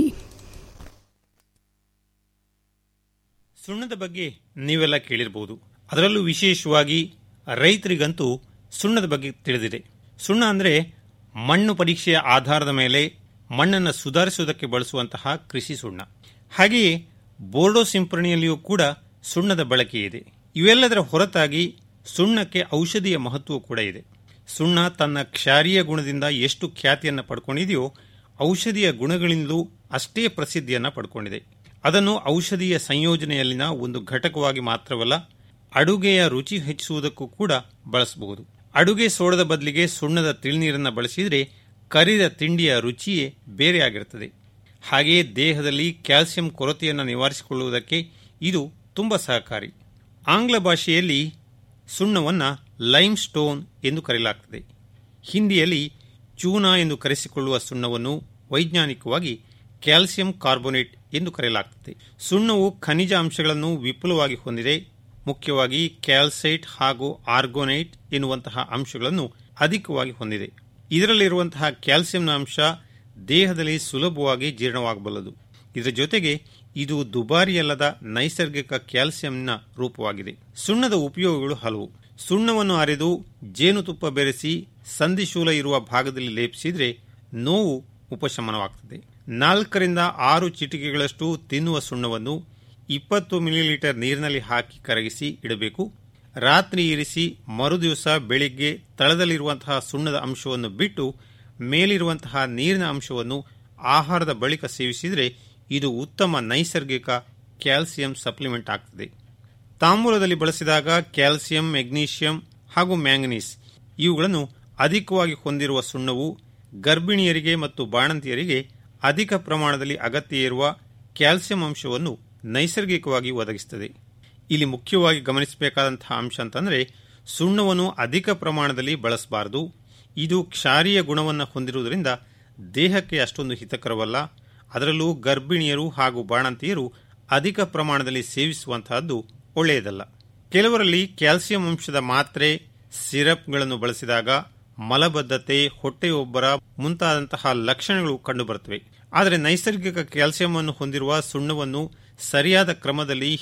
Speaker 14: ಸುಣ್ಣದ ಬಗ್ಗೆ ನೀವೆಲ್ಲ ಕೇಳಿರಬಹುದು ಅದರಲ್ಲೂ ವಿಶೇಷವಾಗಿ ರೈತರಿಗಂತೂ ಸುಣ್ಣದ ಬಗ್ಗೆ ತಿಳಿದಿದೆ ಸುಣ್ಣ ಅಂದರೆ ಮಣ್ಣು ಪರೀಕ್ಷೆಯ ಆಧಾರದ ಮೇಲೆ ಮಣ್ಣನ್ನು ಸುಧಾರಿಸುವುದಕ್ಕೆ ಬಳಸುವಂತಹ ಕೃಷಿ ಸುಣ್ಣ ಹಾಗೆಯೇ ಬೋರ್ಡೋ ಸಿಂಪರಣೆಯಲ್ಲಿಯೂ ಕೂಡ ಸುಣ್ಣದ ಬಳಕೆ ಇದೆ ಇವೆಲ್ಲದರ ಹೊರತಾಗಿ ಸುಣ್ಣಕ್ಕೆ ಔಷಧಿಯ ಮಹತ್ವ ಕೂಡ ಇದೆ ಸುಣ್ಣ ತನ್ನ ಕ್ಷಾರೀಯ ಗುಣದಿಂದ ಎಷ್ಟು ಖ್ಯಾತಿಯನ್ನು ಪಡ್ಕೊಂಡಿದೆಯೋ ಔಷಧಿಯ ಗುಣಗಳಿಂದಲೂ ಅಷ್ಟೇ ಪ್ರಸಿದ್ಧಿಯನ್ನು ಪಡ್ಕೊಂಡಿದೆ ಅದನ್ನು ಔಷಧೀಯ ಸಂಯೋಜನೆಯಲ್ಲಿನ ಒಂದು ಘಟಕವಾಗಿ ಮಾತ್ರವಲ್ಲ ಅಡುಗೆಯ ರುಚಿ ಹೆಚ್ಚಿಸುವುದಕ್ಕೂ ಕೂಡ ಬಳಸಬಹುದು ಅಡುಗೆ ಸೋಡದ ಬದಲಿಗೆ ಸುಣ್ಣದ ತಿಳ್ನೀರನ್ನು ಬಳಸಿದರೆ ಕರಿದ ತಿಂಡಿಯ ರುಚಿಯೇ ಬೇರೆಯಾಗಿರುತ್ತದೆ ಹಾಗೆಯೇ ದೇಹದಲ್ಲಿ ಕ್ಯಾಲ್ಸಿಯಂ ಕೊರತೆಯನ್ನು ನಿವಾರಿಸಿಕೊಳ್ಳುವುದಕ್ಕೆ ಇದು ತುಂಬ ಸಹಕಾರಿ ಆಂಗ್ಲ ಭಾಷೆಯಲ್ಲಿ ಸುಣ್ಣವನ್ನು ಲೈಮ್ ಸ್ಟೋನ್ ಎಂದು ಕರೆಯಲಾಗುತ್ತದೆ ಹಿಂದಿಯಲ್ಲಿ ಚೂನಾ ಎಂದು ಕರೆಸಿಕೊಳ್ಳುವ ಸುಣ್ಣವನ್ನು ವೈಜ್ಞಾನಿಕವಾಗಿ ಕ್ಯಾಲ್ಸಿಯಂ ಕಾರ್ಬೋನೇಟ್ ಎಂದು ಕರೆಯಲಾಗುತ್ತದೆ ಸುಣ್ಣವು ಖನಿಜ ಅಂಶಗಳನ್ನು ವಿಪುಲವಾಗಿ ಹೊಂದಿದೆ ಮುಖ್ಯವಾಗಿ ಕ್ಯಾಲ್ಸೈಟ್ ಹಾಗೂ ಆರ್ಗೋನೈಟ್ ಎನ್ನುವಂತಹ ಅಂಶಗಳನ್ನು ಅಧಿಕವಾಗಿ ಹೊಂದಿದೆ ಇದರಲ್ಲಿರುವಂತಹ ಕ್ಯಾಲ್ಸಿಯಂನ ಅಂಶ ದೇಹದಲ್ಲಿ ಸುಲಭವಾಗಿ ಜೀರ್ಣವಾಗಬಲ್ಲದು ಇದರ ಜೊತೆಗೆ ಇದು ದುಬಾರಿಯಲ್ಲದ ನೈಸರ್ಗಿಕ ಕ್ಯಾಲ್ಸಿಯಂನ ರೂಪವಾಗಿದೆ ಸುಣ್ಣದ ಉಪಯೋಗಗಳು ಹಲವು ಸುಣ್ಣವನ್ನು ಅರೆದು ಜೇನುತುಪ್ಪ ಬೆರೆಸಿ ಸಂಧಿಶೂಲ ಇರುವ ಭಾಗದಲ್ಲಿ ಲೇಪಿಸಿದರೆ ನೋವು ಉಪಶಮನವಾಗುತ್ತದೆ ನಾಲ್ಕರಿಂದ ಆರು ಚಿಟಿಕೆಗಳಷ್ಟು ತಿನ್ನುವ ಸುಣ್ಣವನ್ನು ಇಪ್ಪತ್ತು ಮಿಲಿಲೀಟರ್ ನೀರಿನಲ್ಲಿ ಹಾಕಿ ಕರಗಿಸಿ ಇಡಬೇಕು ರಾತ್ರಿ ಇರಿಸಿ ಮರುದಿವಸ ಬೆಳಿಗ್ಗೆ ತಳದಲ್ಲಿರುವಂತಹ ಸುಣ್ಣದ ಅಂಶವನ್ನು ಬಿಟ್ಟು ಮೇಲಿರುವಂತಹ ನೀರಿನ ಅಂಶವನ್ನು ಆಹಾರದ ಬಳಿಕ ಸೇವಿಸಿದರೆ ಇದು ಉತ್ತಮ ನೈಸರ್ಗಿಕ ಕ್ಯಾಲ್ಸಿಯಂ ಸಪ್ಲಿಮೆಂಟ್ ಆಗ್ತದೆ ತಾಂಬೂಲದಲ್ಲಿ ಬಳಸಿದಾಗ ಕ್ಯಾಲ್ಸಿಯಂ ಮೆಗ್ನೀಷಿಯಂ ಹಾಗೂ ಮ್ಯಾಂಗನೀಸ್ ಇವುಗಳನ್ನು ಅಧಿಕವಾಗಿ ಹೊಂದಿರುವ ಸುಣ್ಣವು ಗರ್ಭಿಣಿಯರಿಗೆ ಮತ್ತು ಬಾಣಂತಿಯರಿಗೆ ಅಧಿಕ ಪ್ರಮಾಣದಲ್ಲಿ ಅಗತ್ಯ ಇರುವ ಕ್ಯಾಲ್ಸಿಯಂ ಅಂಶವನ್ನು ನೈಸರ್ಗಿಕವಾಗಿ ಒದಗಿಸುತ್ತದೆ ಇಲ್ಲಿ ಮುಖ್ಯವಾಗಿ ಗಮನಿಸಬೇಕಾದಂತಹ ಅಂಶ ಅಂತಂದರೆ ಸುಣ್ಣವನ್ನು ಅಧಿಕ ಪ್ರಮಾಣದಲ್ಲಿ ಬಳಸಬಾರದು ಇದು ಕ್ಷಾರೀಯ ಗುಣವನ್ನು ಹೊಂದಿರುವುದರಿಂದ ದೇಹಕ್ಕೆ ಅಷ್ಟೊಂದು ಹಿತಕರವಲ್ಲ ಅದರಲ್ಲೂ ಗರ್ಭಿಣಿಯರು ಹಾಗೂ ಬಾಣಂತಿಯರು ಅಧಿಕ ಪ್ರಮಾಣದಲ್ಲಿ ಸೇವಿಸುವಂತಹದ್ದು ಒಳ್ಳೆಯದಲ್ಲ ಕೆಲವರಲ್ಲಿ ಕ್ಯಾಲ್ಸಿಯಂ ಅಂಶದ ಮಾತ್ರೆ ಸಿರಪ್ಗಳನ್ನು ಬಳಸಿದಾಗ ಮಲಬದ್ಧತೆ ಹೊಟ್ಟೆಯೊಬ್ಬರ ಮುಂತಾದಂತಹ ಲಕ್ಷಣಗಳು ಕಂಡುಬರುತ್ತವೆ ಆದರೆ ನೈಸರ್ಗಿಕ ಕ್ಯಾಲ್ಸಿಯಂ ಅನ್ನು ಹೊಂದಿರುವ ಸುಣ್ಣವನ್ನು ಸರಿಯಾದ ಕ್ರಮದಲ್ಲಿ